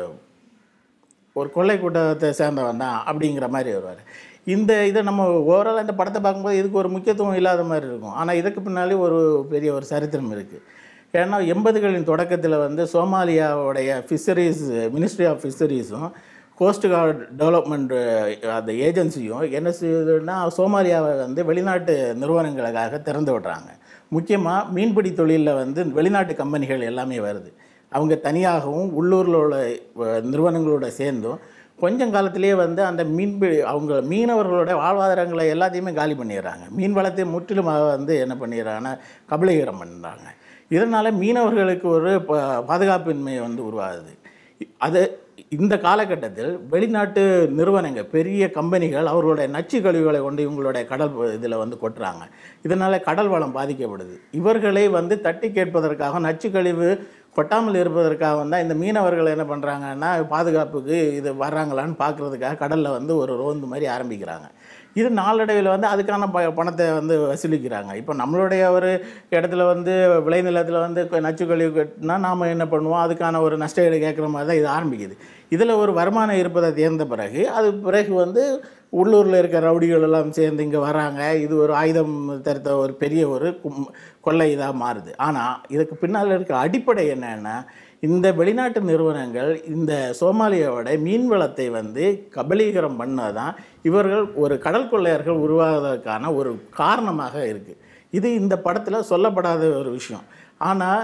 ஒரு கொள்ளை கூட்டத்தை சேர்ந்தவன் தான் அப்படிங்கிற மாதிரி வருவார் இந்த இதை நம்ம ஓவரால் இந்த படத்தை பார்க்கும்போது இதுக்கு ஒரு முக்கியத்துவம் இல்லாத மாதிரி இருக்கும் ஆனால் இதுக்கு பின்னாலே ஒரு பெரிய ஒரு சரித்திரம் இருக்குது ஏன்னா எண்பதுகளின் தொடக்கத்தில் வந்து சோமாலியாவுடைய ஃபிஷரிஸ் மினிஸ்ட்ரி ஆஃப் ஃபிஷரிஸும் கோஸ்ட் கார்டு டெவலப்மெண்ட் அந்த ஏஜென்சியும் என்ன செய்யுதுன்னா சோமாலியாவை வந்து வெளிநாட்டு நிறுவனங்களுக்காக திறந்து விடுறாங்க முக்கியமாக மீன்பிடி தொழிலில் வந்து வெளிநாட்டு கம்பெனிகள் எல்லாமே வருது அவங்க தனியாகவும் உள்ளூரில் உள்ள அஹ், நிறுவனங்களோட சேர்ந்தும் கொஞ்சம் காலத்திலேயே வந்து அந்த மீன்பிடி அவங்க மீனவர்களோட வாழ்வாதாரங்களை எல்லாத்தையுமே காலி பண்ணிடுறாங்க மீன் வளத்தை முற்றிலுமாக வந்து என்ன பண்ணிடுறாங்கன்னா கபலீகரம் பண்ணுறாங்க இதனால் மீனவர்களுக்கு ஒரு ப- பாதுகாப்பின்மை வந்து உருவாகுது அது இந்த காலகட்டத்தில் வெளிநாட்டு நிறுவனங்கள் பெரிய கம்பெனிகள் அவர்களுடைய நச்சு கழிவுகளை கொண்டு இவங்களுடைய கடல் இதில் வந்து கொட்டுறாங்க இதனால் கடல் வளம் பாதிக்கப்படுது இவர்களை வந்து தட்டி கேட்பதற்காக நச்சு கழிவு கொட்டாமல் இருப்பதற்காக வந்தால் இந்த மீனவர்கள் என்ன பண்ணுறாங்கன்னா பாதுகாப்புக்கு இது வர்றாங்களான்னு பார்க்குறதுக்காக கடலில் வந்து ஒரு ரோந்து மாதிரி ஆரம்பிக்கிறாங்க இது நாளடைவில் வந்து அதுக்கான ப பணத்தை வந்து வசூலிக்கிறாங்க இப்போ நம்மளுடைய ஒரு இடத்துல வந்து விளைநிலத்தில் வந்து க- நச்சு கழிவு கட்டினா நாம் என்ன பண்ணுவோம் அதுக்கான ஒரு நஷ்ட ஈடு கேட்குற மாதிரி தான் இது ஆரம்பிக்குது இதில் ஒரு வருமானம் இருப்பதை தேர்ந்த பிறகு அது பிறகு வந்து உள்ளூரில் இருக்க ரவுடிகள் எல்லாம் சேர்ந்து இங்கே வராங்க இது ஒரு ஆயுதம் தருத்த ஒரு பெரிய ஒரு கும்- கொள்ளை இதாக மாறுது ஆனால் இதுக்கு பின்னால் இருக்க அடிப்படை என்னன்னா இந்த வெளிநாட்டு நிறுவனங்கள் இந்த சோமாலியாவோட மீன் வளத்தை வந்து கபலீகரம் பண்ணதான் இவர்கள் ஒரு கடல் கொள்ளையர்கள் உருவாவதற்கான ஒரு காரணமாக இருக்குது இது இந்த படத்தில் சொல்லப்படாத ஒரு விஷயம் ஆனால்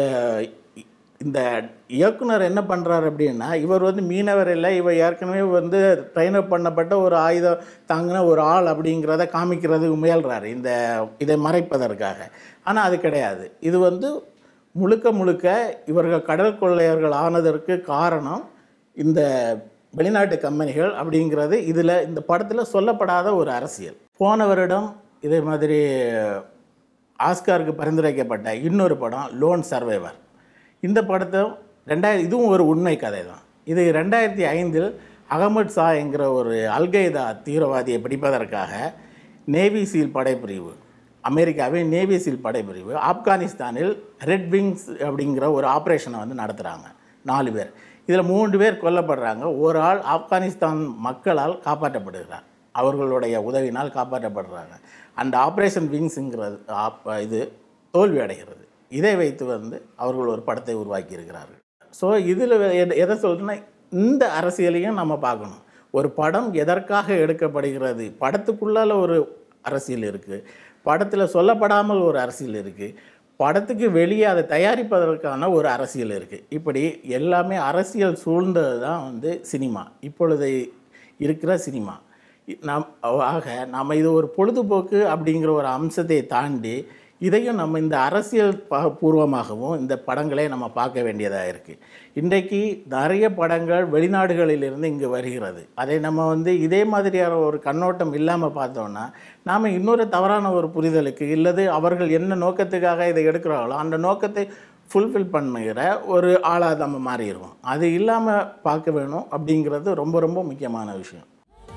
இந்த இயக்குனர் என்ன பண்ணுறாரு அப்படின்னா இவர் வந்து மீனவர் இல்லை இவர் ஏற்கனவே வந்து ட்ரெயின் அப் பண்ணப்பட்ட ஒரு ஆயுதம் தாங்கின ஒரு ஆள் அப்படிங்கிறத காமிக்கிறதுக்கு முயல்றாரு இந்த இதை மறைப்பதற்காக ஆனால் அது கிடையாது இது வந்து முழுக்க முழுக்க இவர்கள் கடல் கொள்ளையர்கள் ஆனதற்கு காரணம் இந்த வெளிநாட்டு கம்பெனிகள் அப்படிங்கிறது இதில் இந்த படத்தில் சொல்லப்படாத ஒரு அரசியல் போன வருடம் இதே மாதிரி ஆஸ்காருக்கு பரிந்துரைக்கப்பட்ட இன்னொரு படம் லோன் சர்வைவர் இந்த படத்தை ரெண்டாயிரம் இதுவும் ஒரு உண்மை கதை தான் இது ரெண்டாயிரத்தி ஐந்தில் அகமது ஷா என்கிற ஒரு அல்கைதா தீவிரவாதியை பிடிப்பதற்காக நேவி சீல் படைப்பிரிவு அமெரிக்காவின் நேவி சீல் படைப்பிரிவு ஆப்கானிஸ்தானில் ரெட் விங்ஸ் அப்படிங்கிற ஒரு ஆப்ரேஷனை வந்து நடத்துகிறாங்க நாலு பேர் இதில் மூன்று பேர் கொல்லப்படுறாங்க ஒரு ஆள் ஆப்கானிஸ்தான் மக்களால் காப்பாற்றப்படுகிறார் அவர்களுடைய உதவினால் காப்பாற்றப்படுறாங்க அந்த ஆப்ரேஷன் விங்ஸுங்கிறது ஆப் இது தோல்வி அடைகிறது இதை வைத்து வந்து அவர்கள் ஒரு படத்தை உருவாக்கி இருக்கிறார்கள் ஸோ இதில் எதை சொல்றேன்னா இந்த அரசியலையும் நம்ம பார்க்கணும் ஒரு படம் எதற்காக எடுக்கப்படுகிறது படத்துக்குள்ளால ஒரு அரசியல் இருக்குது படத்தில் சொல்லப்படாமல் ஒரு அரசியல் இருக்குது படத்துக்கு வெளியே அதை தயாரிப்பதற்கான ஒரு அரசியல் இருக்குது இப்படி எல்லாமே அரசியல் சூழ்ந்தது தான் வந்து சினிமா இப்பொழுது இருக்கிற சினிமா இ- நாம் ஆக நம்ம இது ஒரு பொழுதுபோக்கு அப்படிங்கிற ஒரு அம்சத்தை தாண்டி இதையும் நம்ம இந்த அரசியல் ப- பூர்வமாகவும் இந்த படங்களை நம்ம பார்க்க வேண்டியதாக இருக்குது இன்றைக்கு நிறைய படங்கள் வெளிநாடுகளிலிருந்து இங்கே வருகிறது அதை நம்ம வந்து இதே மாதிரியான ஒரு கண்ணோட்டம் இல்லாமல் பார்த்தோம்னா நாம் இன்னொரு தவறான ஒரு புரிதலுக்கு இல்லது அவர்கள் என்ன நோக்கத்துக்காக இதை எடுக்கிறாங்களோ அந்த நோக்கத்தை ஃபுல்ஃபில் பண்ணுகிற ஒரு ஆளாக நம்ம மாறிடுவோம் அது இல்லாமல் பார்க்க வேணும் அப்படிங்கிறது ரொம்ப ரொம்ப முக்கியமான விஷயம்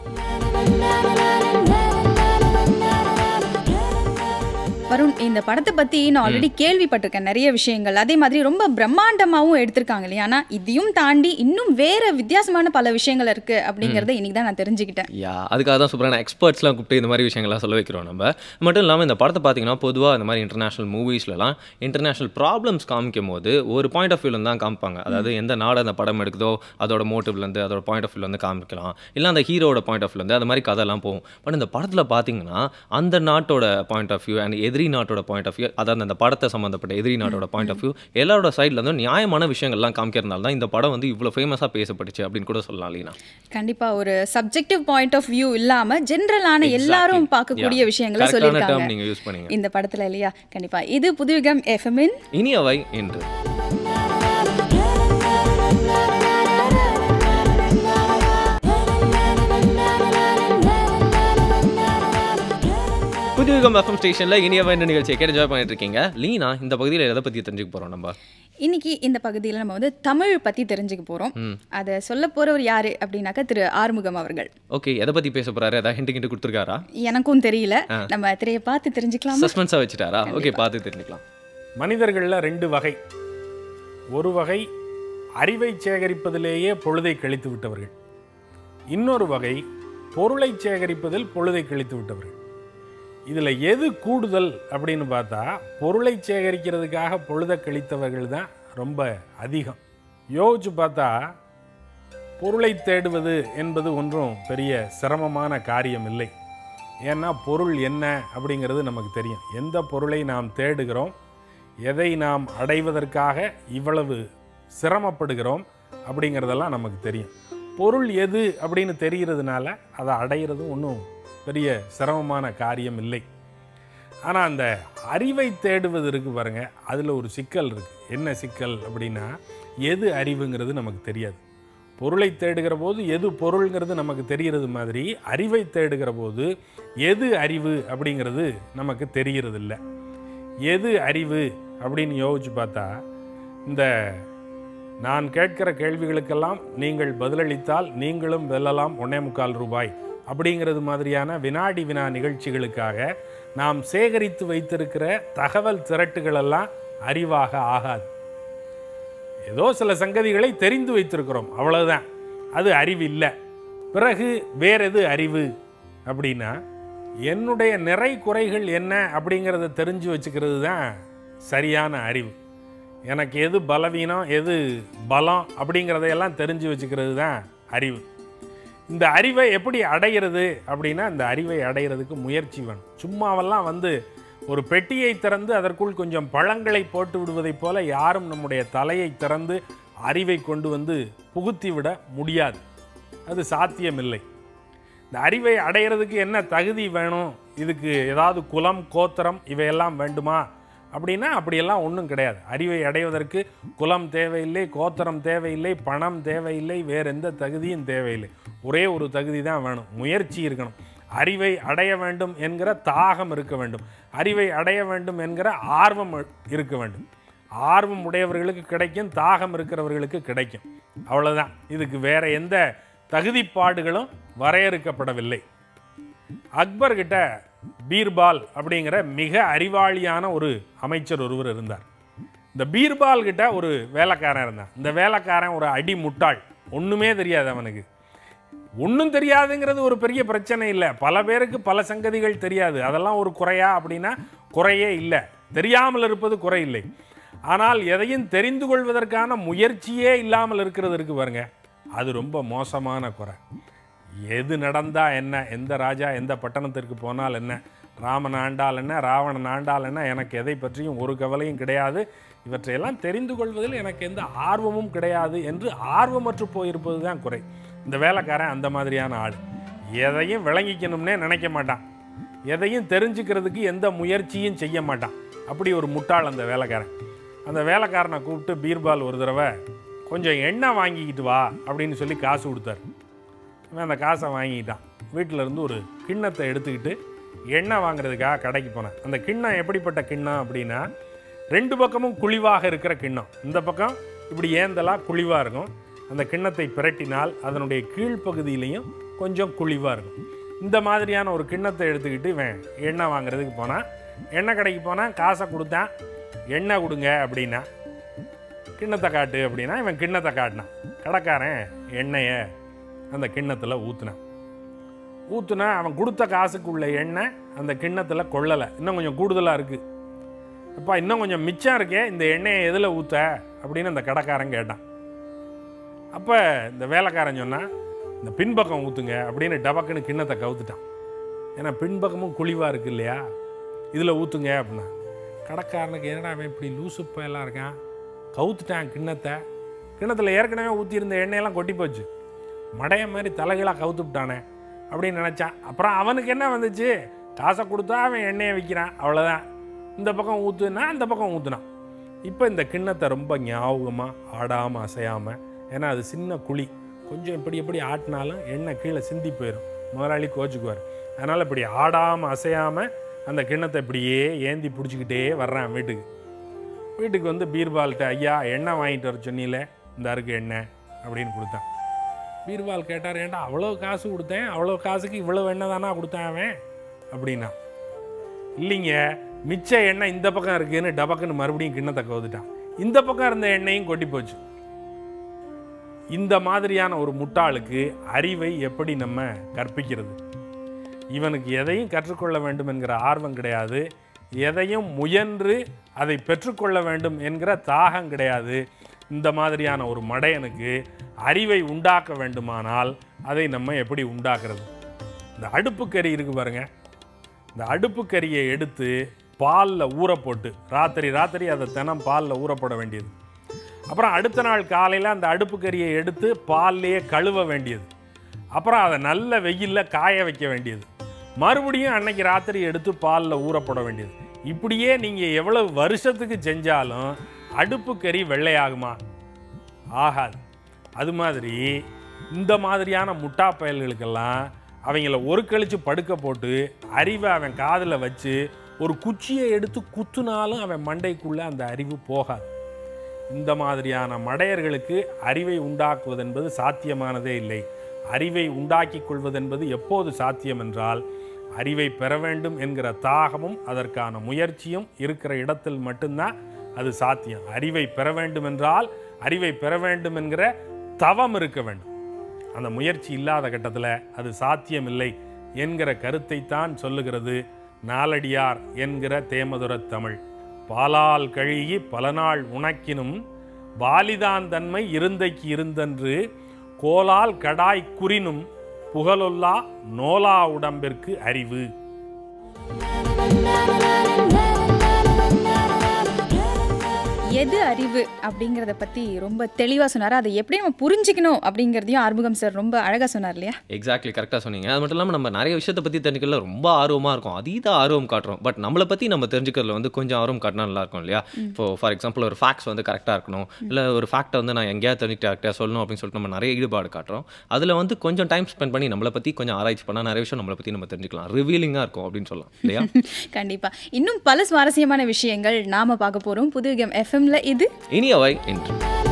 வருண் இந்த படத்தை பத்தி நான் ஆல்ரெடி கேள்விப்பட்டிருக்கேன் நிறைய விஷயங்கள் அதே மாதிரி ரொம்ப பிரம்மாண்டமாவும் எடுத்திருக்காங்க இல்லையா ஆனா இதையும் தாண்டி இன்னும் வேற வித்தியாசமான பல விஷயங்கள் இருக்கு அப்படிங்கறத இன்னைக்கு தான் நான் தெரிஞ்சுக்கிட்டேன் யா அதுக்காக தான் சூப்பரான எக்ஸ்பர்ட்ஸ்லாம் கூப்பிட்டு இந்த மாதிரி விஷயங்கள்லாம் சொல்ல வைக்கிறோம் நம்ம மட்டும் இல்லாமல் இந்த படத்தை பார்த்தீங்கன்னா பொதுவாக இந்த மாதிரி இன்டர்நேஷனல் மூவிஸ்லலாம் இன்டர்நேஷனல் ப்ராப்ளம்ஸ் காமிக்கும் போது ஒரு பாயிண்ட் ஆஃப் வியூலேருந்து தான் காமிப்பாங்க அதாவது எந்த நாடு அந்த படம் எடுக்குதோ அதோட மோட்டிவ்லேருந்து அதோட பாயிண்ட் ஆஃப் வியூலேருந்து காமிக்கலாம் இல்லை அந்த ஹீரோட பாயிண்ட் ஆஃப் வியூலேருந்து அது மாதிரி கதைலாம் போகும் பட் இந்த படத்தில் பார்த்தீங்கன்னா அந்த நாட்டோட பாயிண்ட் ஆஃப் வியூ அண்ட் எதிரி நாட்டோட பாயிண்ட் ஆஃப் வியூ அதாவது அந்த படத்தை சம்மந்தப்பட்ட எதிரி நாட்டோட பாயிண்ட் ஆஃப் வியூ எல்லாரோட சைட்ல இருந்து நியாயமான விஷயங்கள்லாம் காமிக்கிறதுனால தான் இந்த படம் வந்து இவ்வளோ ஃபேமஸாக பேசப்பட்டுச்சு அப்படின்னு கூட சொல்லலாம் லீனா கண்டிப்பா ஒரு சப்ஜெக்டிவ் பாயிண்ட் ஆஃப் வியூ இல்லாம ஜென்ரலான எல்லாரும் பார்க்கக்கூடிய Yeah. விஷயங்களை Correct-ஆன term சொல்லியிருக்காங்க நீங்க யூஸ் பண்ணீங்க இந்த படத்துல இல்லையா கண்டிப்பா இது புதுயுகம் எஃப்எம்இன் இனியவை என்று புதுயுகம் எஃப்எம் ஸ்டேஷன்ல இனியவை என்ற நிகழ்ச்சியை கேட்டு என்ஜாய் பண்ணிட்டு இருக்கீங்க லீனா இந்த பகுதியில் எதை பத்தி தெரிஞ்சுக்க போறோம் நம்ம இன்னைக்கு இந்த பகுதியில் நம்ம வந்து தமிழ் பத்தி தெரிஞ்சுக்க போறோம் அதை சொல்ல போறவர் யாரு அப்படின்னாக்கா திரு ஆறுமுகம் அவர்கள் ஓகே எதை பத்தி பேச போறாரு ஏதாவது ஹிண்ட் கிண்டு கொடுத்துருக்காரா எனக்கும் தெரியல நம்ம திரையை பார்த்து தெரிஞ்சுக்கலாமா சஸ்பென்ஸா வச்சுட்டாரா ஓகே பார்த்து தெரிஞ்சுக்கலாம் மனிதர்களில் ரெண்டு வகை ஒரு வகை அறிவை சேகரிப்பதிலேயே பொழுதை கழித்து விட்டவர்கள் இன்னொரு வகை பொருளை சேகரிப்பதில் பொழுதை கழித்து விட்டவர்கள் இதில் எது கூடுதல் அப்படின்னு பார்த்தா பொருளை சேகரிக்கிறதுக்காக பொழுதை கழித்தவர்கள் தான் ரொம்ப அதிகம் யோசிச்சு பார்த்தா பொருளை தேடுவது என்பது ஒன்றும் பெரிய சிரமமான காரியம் இல்லை ஏன்னா பொருள் என்ன அப்படிங்கிறது நமக்கு தெரியும் எந்த பொருளை நாம் தேடுகிறோம் எதை நாம் அடைவதற்காக இவ்வளவு சிரமப்படுகிறோம் அப்படிங்கிறதெல்லாம் நமக்கு தெரியும் பொருள் எது அப்படின்னு தெரிகிறதுனால அதை அடையிறதும் ஒன்றும் பெரிய சிரமமான காரியம் இல்லை ஆனால் அந்த அறிவை தேடுவது இருக்கு பாருங்க அதில் ஒரு சிக்கல் இருக்கு என்ன சிக்கல் அப்படின்னா எது அறிவுங்கிறது நமக்கு தெரியாது பொருளை தேடுகிற போது எது பொருள்ங்கிறது நமக்கு தெரிகிறது மாதிரி அறிவை தேடுகிற போது எது அறிவு அப்படிங்கிறது நமக்கு தெரிகிறது இல்லை எது அறிவு அப்படின்னு யோசிச்சு பார்த்தா இந்த நான் கேட்கிற கேள்விகளுக்கெல்லாம் நீங்கள் பதிலளித்தால் நீங்களும் வெல்லலாம் ஒன்னே முக்கால் ரூபாய் அப்படிங்கிறது மாதிரியான வினாடி வினா நிகழ்ச்சிகளுக்காக நாம் சேகரித்து வைத்திருக்கிற தகவல் திரட்டுகளெல்லாம் அறிவாக ஆகாது ஏதோ சில சங்கதிகளை தெரிந்து வைத்திருக்கிறோம் அவ்வளவுதான் அது அறிவு இல்லை பிறகு வேற எது அறிவு அப்படின்னா என்னுடைய நிறை குறைகள் என்ன அப்படிங்கிறத தெரிஞ்சு வச்சுக்கிறது தான் சரியான அறிவு எனக்கு எது பலவீனம் எது பலம் அப்படிங்கிறதையெல்லாம் தெரிஞ்சு வச்சுக்கிறது தான் அறிவு இந்த அறிவை எப்படி அடைகிறது அப்படின்னா இந்த அறிவை அடைகிறதுக்கு முயற்சி வேணும் சும்மாவெல்லாம் வந்து ஒரு பெட்டியை திறந்து அதற்குள் கொஞ்சம் பழங்களை போட்டு விடுவதைப் போல யாரும் நம்முடைய தலையை திறந்து அறிவை கொண்டு வந்து புகுத்தி விட முடியாது அது சாத்தியமில்லை இந்த அறிவை அடையிறதுக்கு என்ன தகுதி வேணும் இதுக்கு ஏதாவது குலம் கோத்திரம் இவையெல்லாம் வேண்டுமா அப்படின்னா அப்படியெல்லாம் ஒன்றும் கிடையாது அறிவை அடைவதற்கு குலம் தேவையில்லை கோத்திரம் தேவையில்லை பணம் தேவையில்லை வேற எந்த தகுதியும் தேவையில்லை ஒரே ஒரு தகுதி தான் வேணும் முயற்சி இருக்கணும் அறிவை அடைய வேண்டும் என்கிற தாகம் இருக்க வேண்டும் அறிவை அடைய வேண்டும் என்கிற ஆர்வம் இருக்க வேண்டும் ஆர்வம் உடையவர்களுக்கு கிடைக்கும் தாகம் இருக்கிறவர்களுக்கு கிடைக்கும் அவ்வளவுதான் இதுக்கு வேற எந்த தகுதிப்பாடுகளும் வரையறுக்கப்படவில்லை அக்பர் கிட்ட பீர்பால் அப்படிங்கிற மிக அறிவாளியான ஒரு அமைச்சர் ஒருவர் இருந்தார் இந்த பீர்பால் கிட்ட ஒரு வேலைக்காரன் இருந்தான் இந்த வேலைக்காரன் ஒரு அடி முட்டாள் ஒன்றுமே தெரியாது அவனுக்கு ஒன்றும் தெரியாதுங்கிறது ஒரு பெரிய பிரச்சனை இல்லை பல பேருக்கு பல சங்கதிகள் தெரியாது அதெல்லாம் ஒரு குறையா அப்படின்னா குறையே இல்லை தெரியாமல் இருப்பது குறை இல்லை ஆனால் எதையும் தெரிந்து கொள்வதற்கான முயற்சியே இல்லாமல் இருக்கிறது இருக்கு பாருங்க அது ரொம்ப மோசமான குறை எது நடந்தா என்ன எந்த ராஜா எந்த பட்டணத்திற்கு போனால் என்ன ராமன் ஆண்டால் என்ன ராவணன் ஆண்டால் என்ன எனக்கு எதை பற்றியும் ஒரு கவலையும் கிடையாது இவற்றையெல்லாம் தெரிந்து கொள்வதில் எனக்கு எந்த ஆர்வமும் கிடையாது என்று ஆர்வமற்று போயிருப்பது தான் குறை இந்த வேலைக்காரன் அந்த மாதிரியான ஆள் எதையும் விளங்கிக்கணும்னே நினைக்க மாட்டான் எதையும் தெரிஞ்சுக்கிறதுக்கு எந்த முயற்சியும் செய்ய மாட்டான் அப்படி ஒரு முட்டாள் அந்த வேலைக்காரன் அந்த வேலைக்காரனை கூப்பிட்டு பீர்பால் ஒரு தடவை கொஞ்சம் எண்ணெய் வாங்கிக்கிட்டு வா அப்படின்னு சொல்லி காசு கொடுத்தாரு அவன் அந்த காசை வாங்கிட்டான் வீட்டில் இருந்து ஒரு கிண்ணத்தை எடுத்துக்கிட்டு எண்ணெய் வாங்குறதுக்காக கடைக்கு போனேன் அந்த கிண்ணம் எப்படிப்பட்ட கிண்ணம் அப்படின்னா ரெண்டு பக்கமும் குழிவாக இருக்கிற கிண்ணம் இந்த பக்கம் இப்படி ஏந்தலாக குழிவாக இருக்கும் அந்த கிண்ணத்தை பிரட்டினால் அதனுடைய கீழ்ப்பகுதியிலையும் கொஞ்சம் குழிவாக இருக்கும் இந்த மாதிரியான ஒரு கிண்ணத்தை எடுத்துக்கிட்டு இவன் எண்ணெய் வாங்குறதுக்கு போனான் எண்ணெய் கடைக்கு போனான் காசை கொடுத்தான் எண்ணெய் கொடுங்க அப்படின்னா கிண்ணத்தை காட்டு அப்படின்னா இவன் கிண்ணத்தை காட்டினான் கடைக்காரன் எண்ணெயை அந்த கிண்ணத்தில் ஊற்றுனான் ஊற்றுனா அவன் கொடுத்த காசுக்குள்ள எண்ணெய் அந்த கிண்ணத்தில் கொள்ளலை இன்னும் கொஞ்சம் கூடுதலாக இருக்குது அப்பா இன்னும் கொஞ்சம் மிச்சம் இருக்கே இந்த எண்ணெயை எதில் ஊற்ற அப்படின்னு அந்த கடைக்காரன் கேட்டான் அப்போ இந்த வேலைக்காரன் சொன்னான் இந்த பின்பக்கம் ஊற்றுங்க அப்படின்னு டபக்குன்னு கிண்ணத்தை கவுத்துட்டான் ஏன்னா பின்பக்கமும் குழிவாக இருக்கு இல்லையா இதில் ஊற்றுங்க அப்படின்னா கடைக்காரனுக்கு என்னடா அவன் இப்படி லூசு பயலாக இருக்கான் கவுத்துட்டான் கிண்ணத்தை கிண்ணத்தில் ஏற்கனவே ஊற்றியிருந்த எண்ணெயெல்லாம் கொட்டி போச்சு மடைய மாதிரி தலைகளாக கவுத்து விட்டானே அப்படின்னு நினச்சான் அப்புறம் அவனுக்கு என்ன வந்துச்சு காசை கொடுத்தா அவன் எண்ணெயை விற்கிறான் அவ்வளோதான் இந்த பக்கம் ஊற்றுனா அந்த பக்கம் ஊற்றுனான் இப்போ இந்த கிண்ணத்தை ரொம்ப ஞாபகமாக ஆடாமல் அசையாமல் ஏன்னா அது சின்ன குழி கொஞ்சம் இப்படி எப்படி ஆட்டினாலும் எண்ணெய் கீழே சிந்தி போயிடும் முதலாளி கோச்சுக்குவார் அதனால் இப்படி ஆடாமல் அசையாமல் அந்த கிண்ணத்தை இப்படியே ஏந்தி பிடிச்சிக்கிட்டே வர்றான் வீட்டுக்கு வீட்டுக்கு வந்து பீர்பால்கிட்ட ஐயா எண்ணெய் வாங்கிட்டு வர சொன்னீல இந்த அருக்கு எண்ணெய் அப்படின்னு கொடுத்தான் பீர்பால் கேட்டார் ஏன்டா அவ்வளோ காசு கொடுத்தேன் அவ்வளோ காசுக்கு இவ்வளோ எண்ணெய் தானா கொடுத்தான் அவன் அப்படின்னா இல்லைங்க மிச்ச எண்ணெய் இந்த பக்கம் இருக்குன்னு டபக்குன்னு மறுபடியும் கிண்ணத்தை கவுத்துட்டான் இந்த பக்கம் இருந்த எண்ணெயும் கொட்டி போச்சு இந்த மாதிரியான ஒரு முட்டாளுக்கு அறிவை எப்படி நம்ம கற்பிக்கிறது இவனுக்கு எதையும் கற்றுக்கொள்ள வேண்டும் என்கிற ஆர்வம் கிடையாது எதையும் முயன்று அதை பெற்றுக்கொள்ள வேண்டும் என்கிற தாகம் கிடையாது இந்த மாதிரியான ஒரு மடையனுக்கு அறிவை உண்டாக்க வேண்டுமானால் அதை நம்ம எப்படி உண்டாக்குறது இந்த அடுப்புக்கறி இருக்கு பாருங்க இந்த அடுப்புக்கறியை எடுத்து பாலில் ஊற போட்டு ராத்திரி ராத்திரி அதை தினம் பாலில் ஊற போட வேண்டியது அப்புறம் அடுத்த நாள் காலையில் அந்த அடுப்புக்கறியை எடுத்து பால்லையே கழுவ வேண்டியது அப்புறம் அதை நல்ல வெயிலில் காய வைக்க வேண்டியது மறுபடியும் அன்னைக்கு ராத்திரி எடுத்து பாலில் ஊற போட வேண்டியது இப்படியே நீங்கள் எவ்வளவு வருஷத்துக்கு செஞ்சாலும் அடுப்புக்கறி வெள்ளையாகுமா ஆகாது அது மாதிரி இந்த மாதிரியான முட்டா பயல்களுக்கெல்லாம் அவங்கள ஒரு கழிச்சு படுக்க போட்டு அறிவை அவன் காதில் வச்சு ஒரு குச்சியை எடுத்து குத்துனாலும் அவன் மண்டைக்குள்ளே அந்த அறிவு போகாது இந்த மாதிரியான மடையர்களுக்கு அறிவை உண்டாக்குவது என்பது சாத்தியமானதே இல்லை அறிவை உண்டாக்கிக் கொள்வதென்பது எப்போது சாத்தியம் என்றால் அறிவை பெற வேண்டும் என்கிற தாகமும் அதற்கான முயற்சியும் இருக்கிற இடத்தில் மட்டும்தான் அது சாத்தியம் அறிவை பெற வேண்டும் என்றால் அறிவை பெற வேண்டும் என்கிற தவம் இருக்க வேண்டும் அந்த முயற்சி இல்லாத கட்டத்தில் அது சாத்தியமில்லை என்கிற கருத்தை தான் சொல்லுகிறது நாலடியார் என்கிற தேமதுரத் தமிழ் பாலால் கழுகி பல நாள் உனக்கினும் வாலிதான் தன்மை இருந்தைக்கு இருந்தன்று கோலால் கடாய் குறினும் புகழொல்லா நோலா உடம்பிற்கு அறிவு எது அறிவு அப்படிங்கிறத பற்றி ரொம்ப தெளிவாக சொன்னார் அதை எப்படி நம்ம புரிஞ்சுக்கணும் அப்படிங்கிறதையும் ஆறுமுகம் சார் ரொம்ப அழகாக சொன்னார் இல்லையா எக்ஸாக்ட்லி கரெக்டாக சொன்னீங்க அது மட்டும் இல்லாமல் நம்ம நிறைய விஷயத்தை பற்றி தெரிஞ்சுக்கல ரொம்ப ஆர்வமாக இருக்கும் அதீத ஆர்வம் காட்டுறோம் பட் நம்மளை பற்றி நம்ம தெரிஞ்சுக்கிறதுல வந்து கொஞ்சம் ஆர்வம் காட்டினா நல்லா இருக்கும் இல்லையா இப்போ ஃபார் எக்ஸாம்பிள் ஒரு ஃபேக்ட்ஸ் வந்து கரெக்டாக இருக்கணும் இல்லை ஒரு ஃபேக்ட்டை வந்து நான் எங்கேயாவது தெரிஞ்சுட்டு கரெக்டாக சொல்லணும் அப்படின்னு சொல்லிட்டு நம்ம நிறைய ஈடுபாடு காட்டுறோம் அதில் வந்து கொஞ்சம் டைம் ஸ்பெண்ட் பண்ணி நம்மளை பற்றி கொஞ்சம் ஆராய்ச்சி பண்ணால் நிறைய விஷயம் நம்மளை பற்றி நம்ம தெரிஞ்சுக்கலாம் ரிவீலிங்காக இருக்கும் அப்படின்னு சொல்லலாம் இல்லையா கண்டிப்பாக இன்னும் பல சுவாரஸ்யமான விஷயங்கள் நாம பார்க்க போகிறோம் புதுவிகம் எஃப்எம்ல இது இனியவை என்று